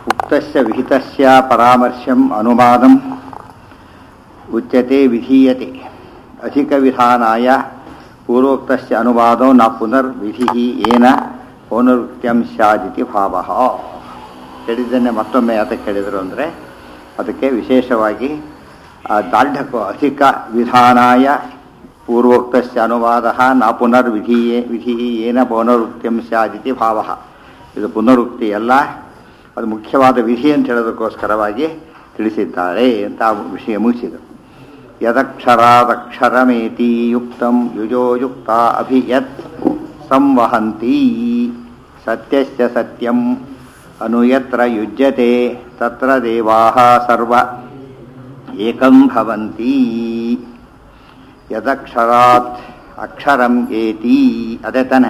उक्तस्य विहितस्य परामर्शम् अनुवादम् उच्यते विधीयते अधिकविधानाय पूर्वोक्तस्य अनुवादो न पुनर्विधिः येन ಪೌನರುಕ್ತ್ಯಂ ಸ್ಯಾದಿತಿ ಭಾವ ಕೇಳಿದ್ದನ್ನೇ ಮತ್ತೊಮ್ಮೆ ಯಾತಕ್ಕೆ ಕೇಳಿದರು ಅಂದರೆ ಅದಕ್ಕೆ ವಿಶೇಷವಾಗಿ ಆ ದಾರ್ಢ್ಯಕೋ ಅಧಿಕ ವಿಧಾನಾಯ ಪೂರ್ವೋಕ್ತಸ್ಯ ಅನುವಾದ ನ ಪುನರ್ವಿಧಿಯೇ ವಿಧಿ ಏನ ಪೌನರುಕ್ತ್ಯಂ ಸ್ಯಾದಿತಿ ಭಾವ ಇದು ಪುನರುಕ್ತಿ ಅಲ್ಲ ಅದು ಮುಖ್ಯವಾದ ವಿಧಿ ಅಂತ ಹೇಳೋದಕ್ಕೋಸ್ಕರವಾಗಿ ತಿಳಿಸಿದ್ದಾರೆ ಅಂತ ಆ ವಿಷಯ ಮುಗಿಸಿದರು ಯದಕ್ಷರಾದಕ್ಷರಮೇತಿ ಯುಕ್ತಂ ಯುಜೋ ಯುಕ್ತ ಅಭಿಯತ್ ಸಂವಹಂತಿ ಸತ್ಯಸ್ಯ ಸತ್ಯಂ ಅನುಯತ್ರ ಯುಜ್ಯತೆ ತತ್ರ ದೇವಾಃ ಸರ್ವ ಏಕಂ ಭವಂತಿ ಯದಕ್ಷರಾತ್ ಅಕ್ಷರಂ ಏತಿ ಅದೇ ತಾನೆ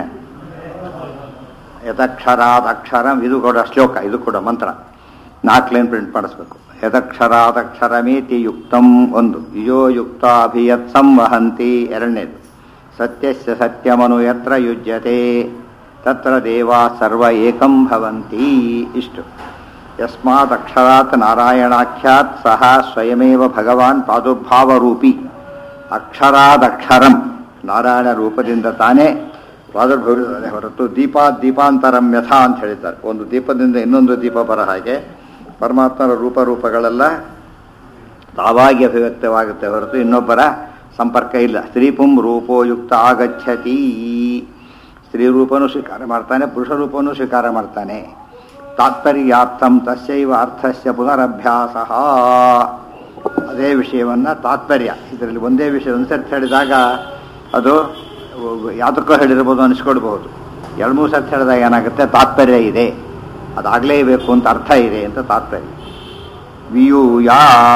ಯದಕ್ಷರಾತ್ ಅಕ್ಷರಂ ಇದು ಕೂಡ ಶ್ಲೋಕ ಇದು ಕೂಡ ಮಂತ್ರ ನಾಲ್ಕು ಲೈನ್ ಪ್ರಿಂಟ್ ಮಾಡಿಸ್ಬೇಕು ಯದಕ್ಷರಾತ್ ಅಕ್ಷರಮೇತಿ ಯುಕ್ತಂ ಒಂದು ಯೋ ಯುಕ್ತ ಅಭಿಯತ್ ಸಂವಹಂತಿ ಎರಡನೇದು ಸತ್ಯಸ್ಯ ಸತ್ಯಮನು ಯತ್ರ ಯುಜ್ಯತೆ ತತ್ರ ದೇವಾ ಸರ್ವ ಏಕಂ ಭವಂತಿ ಇಷ್ಟು ಯಸ್ಮಾತ್ ಅಕ್ಷರಾತ್ ನಾರಾಯಣಾಖ್ಯಾತ್ ಸಹ ಸ್ವಯಮೇವ ಭಗವಾನ್ ಪ್ರಾದುರ್ಭಾವರೂಪಿ ಅಕ್ಷರಾದಕ್ಷರಂ ನಾರಾಯಣ ರೂಪದಿಂದ ತಾನೇ ಪ್ರಾದುರ್ಭವಿಸಿದ್ದಾನೆ ಹೊರತು ದೀಪಾತ್ ದೀಪಾಂತರಂ ಯಥಾ ಅಂತ ಹೇಳಿದ್ದಾರೆ ಒಂದು ದೀಪದಿಂದ ಇನ್ನೊಂದು ದೀಪ ಬರ ಹಾಗೆ ಪರಮಾತ್ಮನ ರೂಪರೂಪಗಳೆಲ್ಲ ತಾವಾಗಿ ಅಭಿವ್ಯಕ್ತವಾಗುತ್ತೆ ಹೊರತು ಇನ್ನೊಬ್ಬರ ಸಂಪರ್ಕ ಇಲ್ಲ ಸ್ತ್ರೀಪುಂ ರೂಪೋಯುಕ್ತ ಆಗಚ್ಚತಿ ಸ್ತ್ರೀ ರೂಪನೂ ಸ್ವೀಕಾರ ಮಾಡ್ತಾನೆ ಪುರುಷ ರೂಪನೂ ಸ್ವೀಕಾರ ಮಾಡ್ತಾನೆ ತಾತ್ಪರ್ಯಾರ್ಥಂ ತಸ್ಯೈವ ಅರ್ಥಸ್ಯ ಪುನರಭ್ಯಾಸ ಅದೇ ವಿಷಯವನ್ನು ತಾತ್ಪರ್ಯ ಇದರಲ್ಲಿ ಒಂದೇ ವಿಷಯ ಒಂದು ಸರ್ತಿ ಹೇಳಿದಾಗ ಅದು ಯಾವುದಕ್ಕೋ ಹೇಳಿರ್ಬೋದು ಅನಿಸ್ಕೊಳ್ಬಹುದು ಎರಡು ಮೂರು ಸರ್ತಿ ಹೇಳಿದಾಗ ಏನಾಗುತ್ತೆ ತಾತ್ಪರ್ಯ ಇದೆ ಅದಾಗಲೇಬೇಕು ಅಂತ ಅರ್ಥ ಇದೆ ಅಂತ ತಾತ್ಪರ್ಯ ವಿಯೂಯ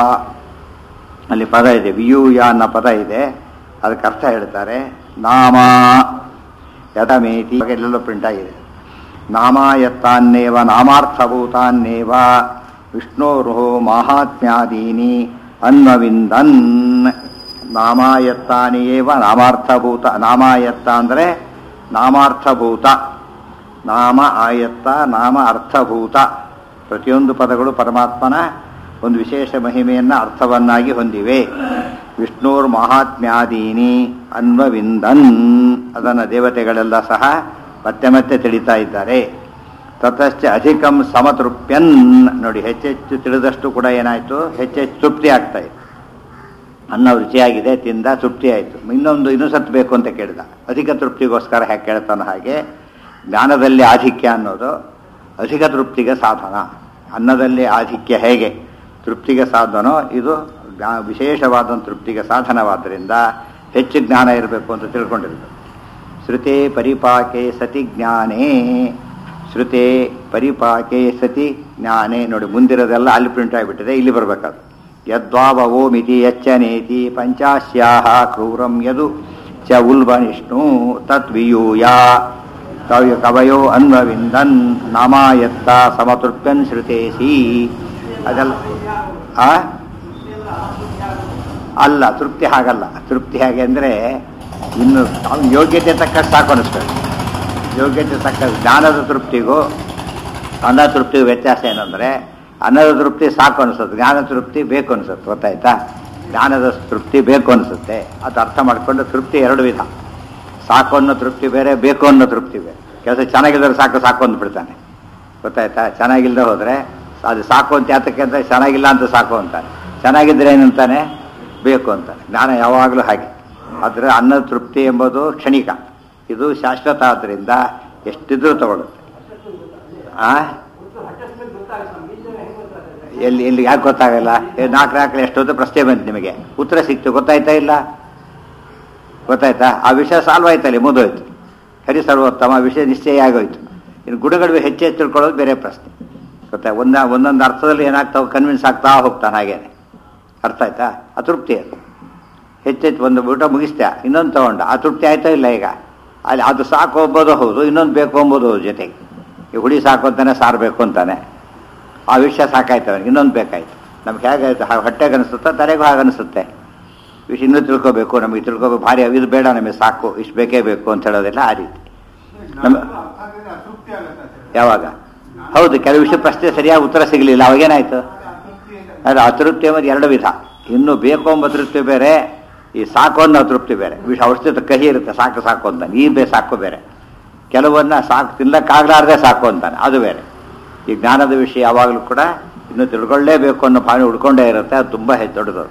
ಅಲ್ಲಿ ಪದ ಇದೆ ವಿಯೂಯ ಅನ್ನೋ ಪದ ಇದೆ ಅದಕ್ಕೆ ಅರ್ಥ ಹೇಳ್ತಾರೆ ನಾಮ ಯಥಮೇತಿ ಎಲ್ಲೆಲ್ಲೋ ಪ್ರಿಂಟ್ ಆಗಿದೆ ನಾಮ ಯತ್ತಾನ್ನೇವ ನಾಮಾರ್ಥಭೂತಾನ್ನೇವ ವಿಷ್ಣೋರು ಮಾಹಾತ್ಮ್ಯಾದೀನಿ ಅನ್ವವಿಂದನ್ ನಾಮಾಯತ್ತಾನಿಯೇವ ನಾಮಾರ್ಥಭೂತ ನಾಮಾಯತ್ತ ಅಂದರೆ ನಾಮಾರ್ಥಭೂತ ನಾಮ ಆಯತ್ತ ನಾಮ ಅರ್ಥಭೂತ ಪ್ರತಿಯೊಂದು ಪದಗಳು ಪರಮಾತ್ಮನ ಒಂದು ವಿಶೇಷ ಮಹಿಮೆಯನ್ನು ಅರ್ಥವನ್ನಾಗಿ ಹೊಂದಿವೆ ವಿಷ್ಣುರ್ ಮಹಾತ್ಮ್ಯಾದೀನಿ ಅನ್ವವಿಂದನ್ ಅದನ್ನು ದೇವತೆಗಳೆಲ್ಲ ಸಹ ಮತ್ತೆ ಮತ್ತೆ ತಿಳಿತಾ ಇದ್ದಾರೆ ತತಶ್ಚ ಅಧಿಕಂ ಸಮತೃಪ್ಯನ್ ನೋಡಿ ಹೆಚ್ಚೆಚ್ಚು ತಿಳಿದಷ್ಟು ಕೂಡ ಏನಾಯಿತು ಹೆಚ್ಚೆಚ್ಚು ತೃಪ್ತಿ ಆಗ್ತಾ ಇತ್ತು ಅನ್ನ ರುಚಿಯಾಗಿದೆ ತಿಂದ ತೃಪ್ತಿ ಆಯಿತು ಇನ್ನೊಂದು ಇನ್ನೂ ಸತ್ ಬೇಕು ಅಂತ ಕೇಳಿದ ಅಧಿಕ ತೃಪ್ತಿಗೋಸ್ಕರ ಹೇಗೆ ಕೇಳ್ತಾನೆ ಹಾಗೆ ಜ್ಞಾನದಲ್ಲಿ ಆಧಿಕ್ಯ ಅನ್ನೋದು ಅಧಿಕ ತೃಪ್ತಿಗೆ ಸಾಧನ ಅನ್ನದಲ್ಲಿ ಆಧಿಕ್ಯ ಹೇಗೆ ತೃಪ್ತಿಗೆ ಸಾಧನೋ ಇದು ವಿಶೇಷವಾದ ತೃಪ್ತಿಗೆ ಸಾಧನವಾದ್ದರಿಂದ ಹೆಚ್ಚು ಜ್ಞಾನ ಇರಬೇಕು ಅಂತ ತಿಳ್ಕೊಂಡಿರ್ಬೇಕು ಶ್ರುತೆ ಪರಿಪಾಕೆ ಸತಿ ಜ್ಞಾನೇ ಶ್ರುತೆ ಪರಿಪಾಕೆ ಸತಿ ಜ್ಞಾನೇ ನೋಡಿ ಮುಂದಿರೋದೆಲ್ಲ ಅಲ್ಲಿ ಪ್ರಿಂಟ್ ಆಗಿಬಿಟ್ಟಿದೆ ಇಲ್ಲಿ ಬರಬೇಕಾದ್ರು ಯದ್ವಾವೋ ಮಿತಿ ಯಚ್ಚನೇತಿ ಪಂಚಾಶ್ಯಾಹ ಕ್ರೂರಂ ಯದು ಚ ಉಲ್ಬನಿಷ್ಣು ತದ್ವಿಯೂಯ ಕವ್ಯ ಕವಯೋ ಅನ್ವವಿಂದನ್ ನಾಮಾಯತ್ತ ಸಮತೃಪ್ಯನ್ ಶ್ರುತೇಸಿ ಅದೆಲ್ಲ ಆ ಅಲ್ಲ ತೃಪ್ತಿ ಹಾಗಲ್ಲ ತೃಪ್ತಿ ಹೇಗೆ ಅಂದರೆ ಇನ್ನು ಅವ್ನ ಯೋಗ್ಯತೆ ತಕ್ಕಷ್ಟು ಸಾಕು ಅನಿಸ್ಬೇಕು ಯೋಗ್ಯತೆ ತಕ್ಕ ಜ್ಞಾನದ ತೃಪ್ತಿಗೂ ಅನ್ನ ತೃಪ್ತಿಗೂ ವ್ಯತ್ಯಾಸ ಏನಂದರೆ ಅನ್ನದ ತೃಪ್ತಿ ಸಾಕು ಅನಿಸುತ್ತೆ ಜ್ಞಾನ ತೃಪ್ತಿ ಬೇಕು ಅನಿಸುತ್ತೆ ಗೊತ್ತಾಯ್ತಾ ಜ್ಞಾನದ ತೃಪ್ತಿ ಬೇಕು ಅನಿಸುತ್ತೆ ಅದು ಅರ್ಥ ಮಾಡಿಕೊಂಡು ತೃಪ್ತಿ ಎರಡು ವಿಧ ಸಾಕು ಅನ್ನೋ ತೃಪ್ತಿ ಬೇರೆ ಬೇಕು ಅನ್ನೋ ತೃಪ್ತಿ ಬೇರೆ ಕೆಲಸ ಚೆನ್ನಾಗಿಲ್ಲದ್ರೆ ಸಾಕು ಸಾಕು ಅಂದ್ಬಿಡ್ತಾನೆ ಗೊತ್ತಾಯ್ತಾ ಚೆನ್ನಾಗಿಲ್ಲದೆ ಹೋದರೆ ಅದು ಸಾಕು ಅಂತ ಯಾತಕ್ಕೆ ಅಂತ ಚೆನ್ನಾಗಿಲ್ಲ ಅಂತ ಸಾಕು ಅಂತಾನೆ ಚೆನ್ನಾಗಿದ್ದರೆ ಏನಂತಾನೆ ಬೇಕು ಅಂತಾನೆ ಜ್ಞಾನ ಯಾವಾಗಲೂ ಹಾಗೆ ಆದರೆ ಅನ್ನ ತೃಪ್ತಿ ಎಂಬುದು ಕ್ಷಣಿಕ ಇದು ಶಾಶ್ವತ ಆದ್ದರಿಂದ ಎಷ್ಟಿದ್ರೂ ತಗೊಳುತ್ತೆ ಆ ಎಲ್ಲಿ ಎಲ್ಲಿ ಯಾಕೆ ಗೊತ್ತಾಗಲ್ಲ ನಾಲ್ಕು ನಾಲ್ಕು ಎಷ್ಟೊತ್ತು ಪ್ರಶ್ನೆ ಬಂತು ನಿಮಗೆ ಉತ್ತರ ಸಿಕ್ತು ಗೊತ್ತಾಯ್ತಾ ಇಲ್ಲ ಗೊತ್ತಾಯ್ತಾ ಆ ವಿಷಯ ಸಾಲ್ವ್ ಆಯ್ತಲ್ಲಿ ಮುಗಿದೋಯ್ತು ಹರಿ ಸರ್ವೋತ್ತಮ ವಿಷಯ ನಿಶ್ಚಯ ಆಗೋಯ್ತು ಇನ್ನು ಗುಣಗಳು ಹೆಚ್ಚು ಹೆಚ್ಚು ತಿಳ್ಕೊಳ್ಳೋದು ಬೇರೆ ಪ್ರಶ್ನೆ ಗೊತ್ತಾ ಒಂದ ಒಂದೊಂದು ಅರ್ಥದಲ್ಲಿ ಏನಾಗ್ತಾವೆ ಕನ್ವಿನ್ಸ್ ಆಗ್ತಾ ಹೋಗ್ತಾನೆ ಹಾಗೇನೆ ಅರ್ಥ ಆಯ್ತಾ ಅತೃಪ್ತಿ ಅದು ಹೆಚ್ಚೆಚ್ಚು ಒಂದು ಊಟ ಮುಗಿಸ್ತಾ ಇನ್ನೊಂದು ತಗೊಂಡ ಆ ತೃಪ್ತಿ ಆಯ್ತಾ ಇಲ್ಲ ಈಗ ಅಲ್ಲಿ ಅದು ಸಾಕು ಹೋಗ್ಬೋದು ಹೌದು ಇನ್ನೊಂದು ಬೇಕು ಅಂಬೋದು ಜೊತೆಗೆ ಈ ಹುಳಿ ಸಾಕು ಅಂತಾನೆ ಸಾರು ಬೇಕು ಅಂತಾನೆ ಆ ವಿಷಯ ಸಾಕಾಯ್ತು ಅವನಿಗೆ ಇನ್ನೊಂದು ಬೇಕಾಯ್ತು ನಮ್ಗೆ ಹೇಗಾಯ್ತು ಹೊಟ್ಟೆಗೆ ಅನಿಸುತ್ತಾ ತಲೆಗೂ ಹಾಗೆ ಅನಿಸುತ್ತೆ ವಿಷಯ ಇನ್ನೂ ತಿಳ್ಕೊಬೇಕು ನಮಗೆ ತಿಳ್ಕೊಬೇಕು ಭಾರಿ ಇದು ಬೇಡ ನಮಗೆ ಸಾಕು ಇಷ್ಟು ಬೇಕೇ ಬೇಕು ಅಂತ ಹೇಳೋದಿಲ್ಲ ಆ ರೀತಿ ನಮ್ಮ ಯಾವಾಗ ಜ್ಞಾನ ಹೌದು ಕೆಲವು ವಿಷಯ ಪ್ರಶ್ನೆ ಸರಿಯಾಗಿ ಉತ್ತರ ಸಿಗಲಿಲ್ಲ ಅವಾಗೇನಾಯ್ತು ಅದು ಅತೃಪ್ತಿ ಎಂಬುದು ಎರಡು ವಿಧ ಇನ್ನು ಬೇಕು ಎಂಬ ತೃಪ್ತಿ ಬೇರೆ ಈ ಸಾಕು ಅನ್ನೋ ತೃಪ್ತಿ ಬೇರೆ ವಿಷ ಔಷಧಿ ಕಹಿ ಇರುತ್ತೆ ಸಾಕು ಸಾಕು ಅಂತ ನೀರು ಬೇ ಸಾಕು ಬೇರೆ ಕೆಲವನ್ನ ಸಾಕು ತಿನ್ನಕ್ಕಾಗ್ಲಾರ್ದೆ ಸಾಕು ಅಂತಾನೆ ಅದು ಬೇರೆ ಈ ಜ್ಞಾನದ ವಿಷಯ ಯಾವಾಗಲೂ ಕೂಡ ಇನ್ನು ತಿಳ್ಕೊಳ್ಳೇಬೇಕು ಅನ್ನೋ ಭಾವನೆ ಉಳ್ಕೊಂಡೇ ಇರುತ್ತೆ ಅದು ತುಂಬ ಹೆಚ್ಚು ದೊಡ್ಡದು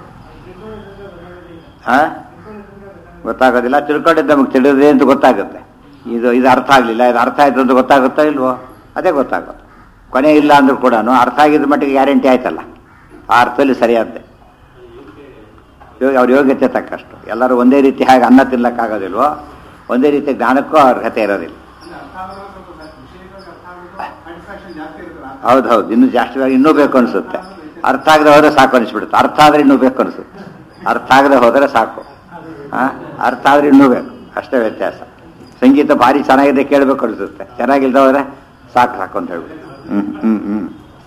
ಹಾಂ ಗೊತ್ತಾಗೋದಿಲ್ಲ ತಿಳ್ಕೊಂಡಿದ್ದು ನಮಗೆ ತಿಳಿದಿದೆ ಅಂತ ಗೊತ್ತಾಗುತ್ತೆ ಇದು ಇದು ಅರ್ಥ ಆಗಲಿಲ್ಲ ಇದು ಅರ್ಥ ಆಯ್ತು ಅಂತ ಗೊತ್ತಾಗುತ್ತೋ ಇಲ್ವೋ ಅದೇ ಗೊತ್ತಾಗುತ್ತೆ ಕೊನೆ ಇಲ್ಲ ಅಂದ್ರೂ ಕೂಡ ಅರ್ಥ ಆಗಿದ್ದ ಮಟ್ಟಿಗೆ ಗ್ಯಾರಂಟಿ ಆಯ್ತಲ್ಲ ಆ ಅರ್ಥದಲ್ಲಿ ಸರಿಯಾದ್ದೆ ಯೋಗ ಅವ್ರ ಯೋಗ್ಯತೆ ತಕ್ಕಷ್ಟು ಎಲ್ಲರೂ ಒಂದೇ ರೀತಿ ಹಾಗೆ ಅನ್ನ ತಿನ್ನಕ್ಕಾಗೋದಿಲ್ವೋ ಒಂದೇ ರೀತಿ ಜ್ಞಾನಕ್ಕೂ ಅರ್ಹತೆ ಇರೋದಿಲ್ಲ ಹೌದು ಹೌದು ಇನ್ನೂ ಜಾಸ್ತಿ ಆಗಿ ಇನ್ನೂ ಬೇಕು ಅನಿಸುತ್ತೆ ಅರ್ಥ ಆಗದೆ ಹೋದ್ರೆ ಸಾಕು ಅನಿಸ್ಬಿಡುತ್ತೆ ಅರ್ಥ ಆದ್ರೆ ಇನ್ನೂ ಬೇಕು ಅನಿಸುತ್ತೆ ಅರ್ಥ ಆಗದೆ ಹೋದರೆ ಸಾಕು ಆ? ಅರ್ಥ ಆದ್ರೆ ಇನ್ನೂ ಬೇಕು ಅಷ್ಟೇ ವ್ಯತ್ಯಾಸ ಸಂಗೀತ ಭಾರಿ ಚೆನ್ನಾಗಿದೆ ಕೇಳಬೇಕು ಅನಿಸುತ್ತೆ ಚೆನ್ನಾಗಿಲ್ದ ಹೋದ್ರೆ ಸಾಕು ಸಾಕು ಅಂತ ಹೇಳ್ಬಿಟ್ಟು ಹ್ಮ್ ಹ್ಮ್ ಹ್ಮ್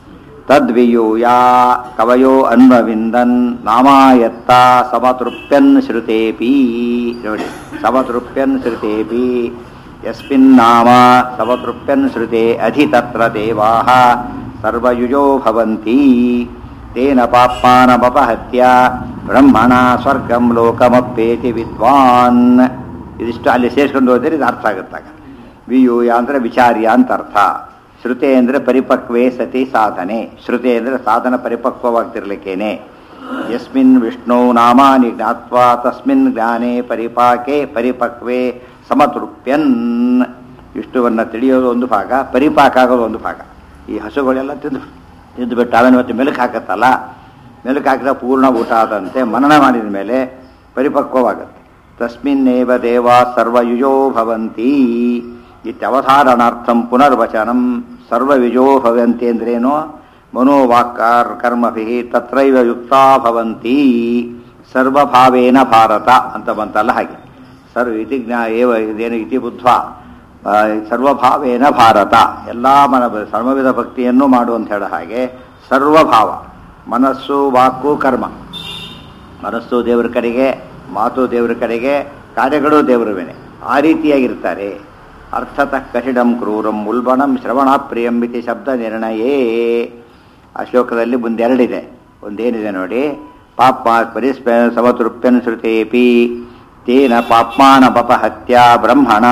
ತದ್ವಿಯೂಯಾ ಕವಯೋ ಅನ್ವವಿಂದನ್ ನಾಮಾಯತ್ತ ಸಮತೃಪ್ಯನ್ ಶ್ರುತೇಪಿ ನೋಡಿ ಸಮತೃಪ್ಯನ್ ಶ್ರುತೇಪಿ ಯಸ್ಮಿನ್ ನಾಮ ಸಮತೃಪ್ಯನ್ ಶ್ರುತೆ ಅಧಿ ತತ್ರ ದೇವಾಃ ಸರ್ವಯುಜೋ ಭವಂತಿ ತೇನ ಪಾಪ್ಮಾನಮಪಹತ್ಯ ಬ್ರಹ್ಮಣ ಸ್ವರ್ಗಂ ಲೋಕಮಪ್ಪೇತಿ ವಿದ್ವಾನ್ ಇದಿಷ್ಟು ಅಲ್ಲಿ ಸೇರಿಸ್ಕೊಂಡು ಹೋದರೆ ಇದು ಅರ್ಥ ಆಗುತ್ತಾಗ ವಿಯೂಯ ಅಂದರೆ ವಿಚಾರ್ಯ ಅಂತ ಅರ್ಥ ಶ್ರುತೆ ಅಂದರೆ ಪರಿಪಕ್ವೇ ಸತಿ ಸಾಧನೆ ಶ್ರುತೆ ಅಂದರೆ ಸಾಧನ ಪರಿಪಕ್ವವಾಗ್ತಿರ್ಲಿಕ್ಕೇನೆ ಯಸ್ಮಿನ್ ವಿಷ್ಣು ನಾಮಾನಿ ಜ್ಞಾತ್ವಾ ತಸ್ಮಿನ್ ಜ್ಞಾನೇ ಪರಿಪಾಕೆ ಪರಿಪಕ್ವೇ ಸಮತೃಪ್ಯನ್ ವಿಷ್ಣುವನ್ನು ತಿಳಿಯೋದು ಒಂದು ಭಾಗ ಪರಿಪಾಕ ಆಗೋದು ಒಂದು ಭಾಗ ಈ ಹಸುಗಳೆಲ್ಲ ತಿಂದು ತಿಂದುಬಿಟ್ಟು ಅವನ ಮತ್ತೆ ಮೆಲುಕು ಹಾಕತ್ತಲ್ಲ ಮೆಲುಕು ಹಾಕಿದ ಪೂರ್ಣ ಊಟ ಆದಂತೆ ಮನನ ಮಾಡಿದ ಮೇಲೆ ಪರಿಪಕ್ವವಾಗುತ್ತೆ ತಸ್ಮಿನ್ನೇವ ದೇವ ಸರ್ವಯುಜೋ ಭವಂತಿ ಇತ್ಯವಧಾರಣಾರ್ಥಂ ಪುನರ್ವಚನಂ ಸರ್ವಯುಜೋ ಭವಂತಿ ಅಂದ್ರೇನು ಮನೋವಾಕ್ಕಾರ್ ಕರ್ಮಭಿ ತತ್ರೈವ ಯುಕ್ತಾ ಭವಂತಿ ಸರ್ವಭಾವೇನ ಭಾರತ ಅಂತ ಬಂತಲ್ಲ ಹಾಗೆ ಸರ್ವ ಇತಿ ಜ್ಞಾ ಏವ ಇದೇನು ಇತಿ ಬುದ್ಧ ಆ, ಸರ್ವಭಾವೇನ ಭಾರತ ಎಲ್ಲ ಮನ ಸರ್ವವಿಧ ಭಕ್ತಿಯನ್ನು ಮಾಡು ಅಂತ ಹೇಳೋ ಹಾಗೆ ಸರ್ವಭಾವ ಮನಸ್ಸು ವಾಕು ಕರ್ಮ ಮನಸ್ಸು ದೇವರ ಕಡೆಗೆ ಮಾತು ದೇವರ ಕಡೆಗೆ ಕಾರ್ಯಗಳು ದೇವರುವೇನೆ ಆ ರೀತಿಯಾಗಿರ್ತಾರೆ ಅರ್ಥತಃ ಕಠಿಣಂ ಕ್ರೂರಂ ಉಲ್ಬಣಂ ಶ್ರವಣ ಪ್ರಿಯಂ ಇತಿ ಶಬ್ದ ನಿರ್ಣಯೇ ಆ ಶ್ಲೋಕದಲ್ಲಿ ಮುಂದೆರಡಿದೆ ಒಂದೇನಿದೆ ನೋಡಿ ಪಾಪ ಪರಿಸ್ಪ ಸಮತೃಪ್ಯನ್ ಶ್ರುತೇಪಿ ತೇನ ಪಾಪ್ಮಾನಪಹತ್ಯ ಬ್ರಹ್ಮಣ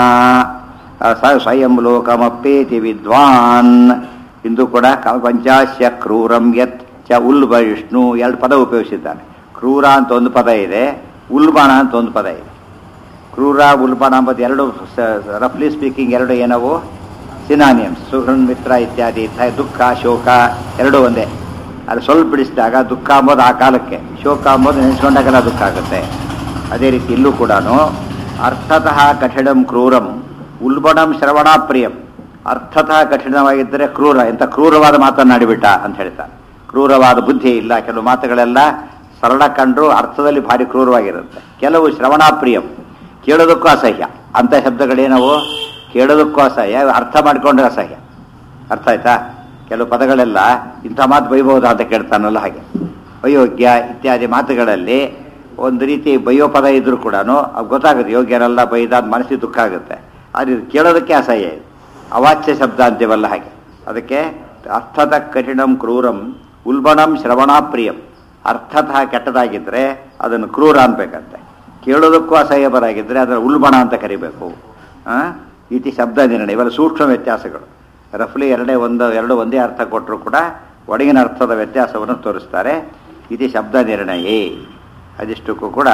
ಸ ಸ್ವಯಂ ಲೋಕಮಪ್ಪೇತಿ ವಿದ್ವಾನ್ ಇಂದು ಕೂಡ ಕ- ಪಂಚಾಶ್ಯ ಕ್ರೂರಂ ಯತ್ ಚ ಉಲ್ಬ ವಿಷ್ಣು ಎರಡು ಪದ ಉಪಯೋಗಿಸಿದ್ದಾನೆ ಕ್ರೂರ ಅಂತ ಒಂದು ಪದ ಇದೆ ಉಲ್ಬಣ ಅಂತ ಒಂದು ಪದ ಇದೆ ಕ್ರೂರ ಉಲ್ಬಣ ಎಂಬುದು ಎರಡು ರಫ್ಲಿ ಸ್ಪೀಕಿಂಗ್ ಎರಡು ಏನವು ಸಿನಾನಿಯಮ್ಸ್ ಸುಹೃನ್ ಮಿತ್ರ ಇತ್ಯಾದಿ ಥ- ದುಃಖ ಶೋಕ ಎರಡೂ ಒಂದೇ ಅದು ಸ್ವಲ್ಪ ಬಿಡಿಸಿದಾಗ ದುಃಖ ಅಂಬೋದು ಆ ಕಾಲಕ್ಕೆ ಶೋಕ ಅಂಬೋದು ನೆನೆಸ್ಕೊಂಡಾಗೆಲ್ಲ ದುಃಖ ಆಗುತ್ತೆ ಅದೇ ರೀತಿ ಇಲ್ಲೂ ಕೂಡ ಅರ್ಥತಃ ಕಠಿಣಂ ಕ್ರೂರಂ ಉಲ್ಬಣಂ ಶ್ರವಣ ಪ್ರಿಯಂ ಅರ್ಥತಃ ಕಠಿಣವಾಗಿದ್ದರೆ ಕ್ರೂರ ಎಂಥ ಕ್ರೂರವಾದ ಮಾತನ್ನಾಡಿಬಿಟ್ಟ ಅಂತ ಹೇಳ್ತಾನೆ ಕ್ರೂರವಾದ ಬುದ್ಧಿ ಇಲ್ಲ ಕೆಲವು ಮಾತುಗಳೆಲ್ಲ ಸರಳ ಕಂಡ್ರು ಅರ್ಥದಲ್ಲಿ ಭಾರಿ ಕ್ರೂರವಾಗಿರುತ್ತೆ ಕೆಲವು ಶ್ರವಣ ಪ್ರಿಯಂ ಕೇಳೋದಕ್ಕೂ ಅಸಹ್ಯ ಅಂಥ ಶಬ್ದಗಳೇನವು ಕೇಳೋದಕ್ಕೂ ಅಸಹ್ಯ ಅರ್ಥ ಮಾಡಿಕೊಂಡ್ರೆ ಅಸಹ್ಯ ಅರ್ಥ ಆಯ್ತಾ ಕೆಲವು ಪದಗಳೆಲ್ಲ ಇಂಥ ಮಾತು ಬೈಬಹುದು ಅಂತ ಕೇಳ್ತಾನಲ್ಲ ಹಾಗೆ ಅಯೋಗ್ಯ ಇತ್ಯಾದಿ ಮಾತುಗಳಲ್ಲಿ ಒಂದು ರೀತಿ ಬೈಯೋ ಪದ ಇದ್ರೂ ಕೂಡ ಅದು ಗೊತ್ತಾಗುತ್ತೆ ಯೋಗ್ಯರೆಲ್ಲ ಬೈದಾದ ಮನಸ್ಸಿಗೆ ದುಃಖ ಆಗುತ್ತೆ ಆದರೆ ಇದು ಕೇಳೋದಕ್ಕೆ ಅಸಹ್ಯ ಇದು ಅವಾಚ್ಯ ಶಬ್ದ ಅಂತೀವಲ್ಲ ಹಾಗೆ ಅದಕ್ಕೆ ಅರ್ಥದ ಕಠಿಣಂ ಕ್ರೂರಂ ಉಲ್ಬಣಂ ಶ್ರವಣ ಪ್ರಿಯಂ ಅರ್ಥತಃ ಕೆಟ್ಟದಾಗಿದ್ದರೆ ಅದನ್ನು ಕ್ರೂರ ಅನ್ಬೇಕಂತೆ ಕೇಳೋದಕ್ಕೂ ಅಸಹ್ಯಪರಾಗಿದ್ದರೆ ಅದರ ಉಲ್ಬಣ ಅಂತ ಕರಿಬೇಕು ಆ? ಇತಿ ಶಬ್ದ ನಿರ್ಣಯ ಇವೆಲ್ಲ ಸೂಕ್ಷ್ಮ ವ್ಯತ್ಯಾಸಗಳು ರಫ್ಲಿ ಎರಡೇ ಒಂದು ಎರಡು ಒಂದೇ ಅರ್ಥ ಕೊಟ್ಟರು ಕೂಡ ಒಳಗಿನ ಅರ್ಥದ ವ್ಯತ್ಯಾಸವನ್ನು ತೋರಿಸ್ತಾರೆ ಇತಿ ಶಬ್ದ ನಿರ್ಣಯೇ ಅದಿಷ್ಟಕ್ಕೂ ಕೂಡ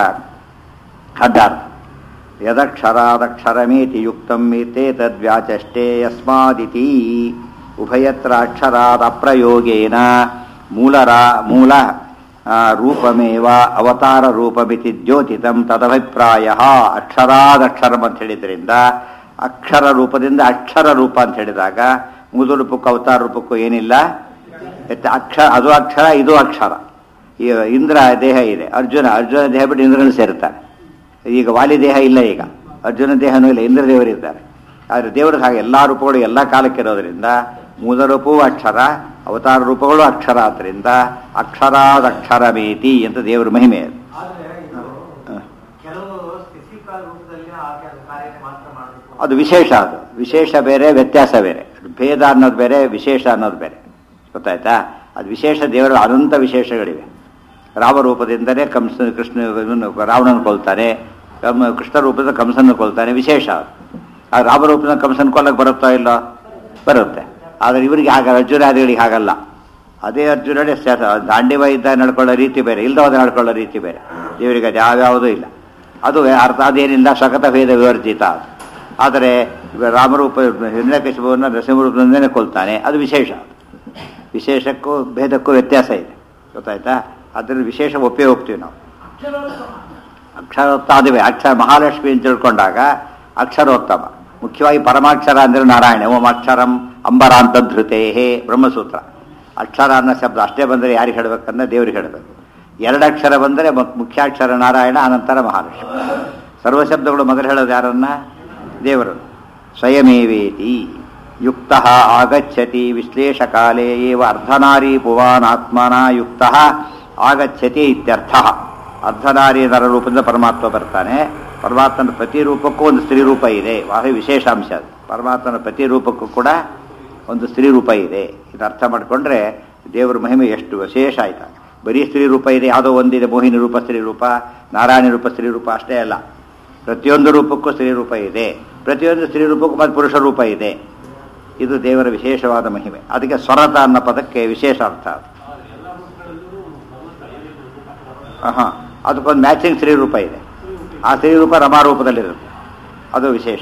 ಅಡ್ಡಾರ್ಥ ಯದಕ್ಷರಾದಕ್ಷರಮೇತಿ ಯುಕ್ತಂ ಇತೇ ತದ್ವ್ಯಾಚಷ್ಟೇ ಯಸ್ಮಾದಿತಿ ಉಭಯತ್ರ ಅಕ್ಷರಾದ ಅಪ್ರಯೋಗೇನ ಮೂಲರ ಮೂಲ ಆ, ರೂಪಮೇವ ಅವತಾರ ರೂಪಮಿತಿ ದ್ಯೋತಿತಂ ತದಭಿಪ್ರಾಯ ಅಕ್ಷರಾದಕ್ಷರಂ ಅಂತ ಹೇಳಿದ್ರಿಂದ ಅಕ್ಷರ ರೂಪದಿಂದ ಅಕ್ಷರ ರೂಪ ಅಂತ ಹೇಳಿದಾಗ ಮೂಲ ರೂಪಕ್ಕೂ ಅವತಾರ ರೂಪಕ್ಕೂ ಏನಿಲ್ಲ ಎತ್ತ- ಅಕ್ಷರ ಅದು ಅಕ್ಷರ ಇದು ಅಕ್ಷರ ಈ ಇಂದ್ರ ದೇಹ ಇದೆ ಅರ್ಜುನ ಅರ್ಜುನ ದೇಹ ಬಿಟ್ಟು ಇಂದ್ರನು ಸೇರ್ತಾನೆ ಈಗ ವಾಲಿ ದೇಹ ಇಲ್ಲ ಈಗ ಅರ್ಜುನ ದೇಹನೂ ಇಲ್ಲ ಇಂದ್ರ ದೇವರಿದ್ದಾರೆ ಆದರೆ ದೇವರ ಹಾಗೆ ಎಲ್ಲ ರೂಪಗಳು ಎಲ್ಲ ಕಾಲಕ್ಕೆ ಇರೋದ್ರಿಂದ ಮೂಲ ರೂಪವೂ ಅಕ್ಷರ ಅವತಾರ ರೂಪಗಳು ಅಕ್ಷರ ಆದ್ದರಿಂದ ಅಕ್ಷರಾದಕ್ಷರಮೇತಿ ಅಂತ ದೇವರ ಮಹಿಮೆ ಅದು ಆದ್ರೆ ಇದು ಹ. ಕೆಲವು ಸ್ಪೆಸಿಫಿಕ್ ರೂಪದಲ್ಲಿ ಆ ಕೆಲ ಕಾರ್ಯ ಮಾತ್ರ ಮಾಡಬೇಕು ಅದು ವಿಶೇಷ ಅದು ವಿಶೇಷ ಬೇರೆ ವ್ಯತ್ಯಾಸ ಬೇರೆ ಭೇದ ಅನ್ನೋದು ಬೇರೆ ವಿಶೇಷ ಅನ್ನೋದು ಬೇರೆ ಗೊತ್ತಾಯ್ತಾ ಅದು ವಿಶೇಷ ದೇವರ ಅನಂತ ವಿಶೇಷಗಳಿವೆ ರಾಮರೂಪದಿಂದಲೇ ಕಂಸ ಕೃಷ್ಣ ಇವನು ರಾವಣನ ಕೊಲ್ತಾನೆ ಕಮ್- ಕೃಷ್ಣ ರೂಪದ ಕಂಸನ ಕೊಲ್ತಾನೆ ವಿಶೇಷ ಅದು. ಆ ರಾಮರೂಪದ ಕಂಸನ ಕೊಲ್ಲಕ್ಕೆ ಬರುತ್ತಾ ಇಲ್ಲ ಬರುತ್ತೆ ಆದರೆ ಇವರಿಗೆ ಹಾಗಲ್ಲ ಅರ್ಜುನಾದಿಗಳಿಗೆ ಹಾಗಲ್ಲ ಅದೇ ಅರ್ಜುನನೇ ಸ- ದಾಂಡಿವ ಇದ್ದ ನಡ್ಕೊಳ್ಳೋ ರೀತಿ ಬೇರೆ ಇಲ್ದವಾದ ನಡ್ಕೊಳ್ಳೋ ರೀತಿ ಬೇರೆ ದೇವರಿಗೆ ಅದು ಯಾವ್ಯಾವುದೂ ಇಲ್ಲ ಅದು ಅರ್ಥ ಅದೇನಿಲ್ಲ ಸಖತ ಭೇದ ವಿವರ್ಜಿತ ಅದು. ಆದರೆ ಇವ ರಾಮರೂಪ ಹಿರಣ್ಯಕಶಿಪವನ್ನು ನರಸಿಂಹರೂಪದಿಂದಲೇ ಕೊಲ್ತಾನೆ ಅದು ವಿಶೇಷ ವಿಶೇಷಕ್ಕೂ ಭೇದಕ್ಕೂ ವ್ಯತ್ಯಾಸ ಇದೆ ಗೊತ್ತಾಯ್ತಾ ಅದರಲ್ಲಿ ವಿಶೇಷ ಒಪ್ಪೇ ಹೋಗ್ತೀವಿ ನಾವು ಅಕ್ಷರೋತ್ತಾದಿವೆ ಅಕ್ಷರ ಮಹಾಲಕ್ಷ್ಮಿ ಅಂತ ತಿಳ್ಕೊಂಡಾಗ ಅಕ್ಷರೋತ್ತಮ ಮುಖ್ಯವಾಗಿ ಪರಮಾಕ್ಷರ ಅಂದರೆ ನಾರಾಯಣ ಓಂ ಅಕ್ಷರಂ ಅಂಬರಾಂತ ಧೃತೇ ಬ್ರಹ್ಮಸೂತ್ರ ಅಕ್ಷರ ಅನ್ನೋ ಶಬ್ದ ಅಷ್ಟೇ ಬಂದರೆ ಯಾರಿಗೆ ಹೇಳಬೇಕಂದ್ರೆ ದೇವ್ರಿಗೆ ಹೇಳಬೇಕು ಎರಡು ಅಕ್ಷರ ಬಂದರೆ ಮು- ಮುಖ್ಯಾಕ್ಷರ ನಾರಾಯಣ ಅನಂತರ ಮಹಾಲಕ್ಷ್ಮಿ ಸರ್ವ ಶಬ್ದಗಳು ಮೊದಲು ಹೇಳೋದು ಯಾರನ್ನ ದೇವರು ಸ್ವಯಮೇವೇತಿ ಯುಕ್ತ ಆಗಚ್ಚತಿ ವಿಶ್ಲೇಷಕಾಲೇ ಏವ ಅರ್ಧನಾರಿ ಪುವಾನಾತ್ಮನ ಯುಕ್ತ ಆಗಚ್ಚತಿ ಇತ್ಯರ್ಥ ಅರ್ಧನಾರಿ ನರ ರೂಪದಿಂದ ಪರಮಾತ್ಮ ಬರ್ತಾನೆ ಪರಮಾತ್ಮನ ಪ್ರತಿ ರೂಪಕ್ಕೂ ಒಂದು ಸ್ತ್ರೀ ರೂಪ ಇದೆ ಬಹಳ ವಿಶೇಷಾಂಶ ಅದು ಪರಮಾತ್ಮನ ಪ್ರತಿ ರೂಪಕ್ಕೂ ಕೂಡ ಒಂದು ಸ್ತ್ರೀ ರೂಪ ಇದೆ ಇದು ಅರ್ಥ ಮಾಡಿಕೊಂಡ್ರೆ ದೇವರ ಮಹಿಮೆ ಎಷ್ಟು ವಿಶೇಷ ಆಯ್ತಾ ಬರೀ ಸ್ತ್ರೀ ರೂಪ ಇದೆ ಯಾವುದೋ ಒಂದಿದೆ ಮೋಹಿನಿ ರೂಪ ಸ್ತ್ರೀ ರೂಪ ನಾರಾಯಣ ರೂಪ ಸ್ತ್ರೀ ರೂಪ ಅಷ್ಟೇ ಅಲ್ಲ ಪ್ರತಿಯೊಂದು ರೂಪಕ್ಕೂ ಸ್ತ್ರೀ ರೂಪ ಇದೆ ಪ್ರತಿಯೊಂದು ಸ್ತ್ರೀ ರೂಪಕ್ಕೂ ಮತ್ತು ಪುರುಷ ರೂಪ ಇದೆ ಇದು ದೇವರ ವಿಶೇಷವಾದ ಮಹಿಮೆ ಅದಕ್ಕೆ ಸ್ವರತ ಅನ್ನೋ ಪದಕ್ಕೆ ವಿಶೇಷ ಅರ್ಥ ಅದು ಹಾಂ ಅದಕ್ಕೊಂದು ಮ್ಯಾಚಿಂಗ್ ಸ್ತ್ರೀ ರೂಪ ಇದೆ ಆ ಸ್ತ್ರೀ ರೂಪ ರಮಾ ರೂಪದಲ್ಲಿರುತ್ತೆ ಅದು ವಿಶೇಷ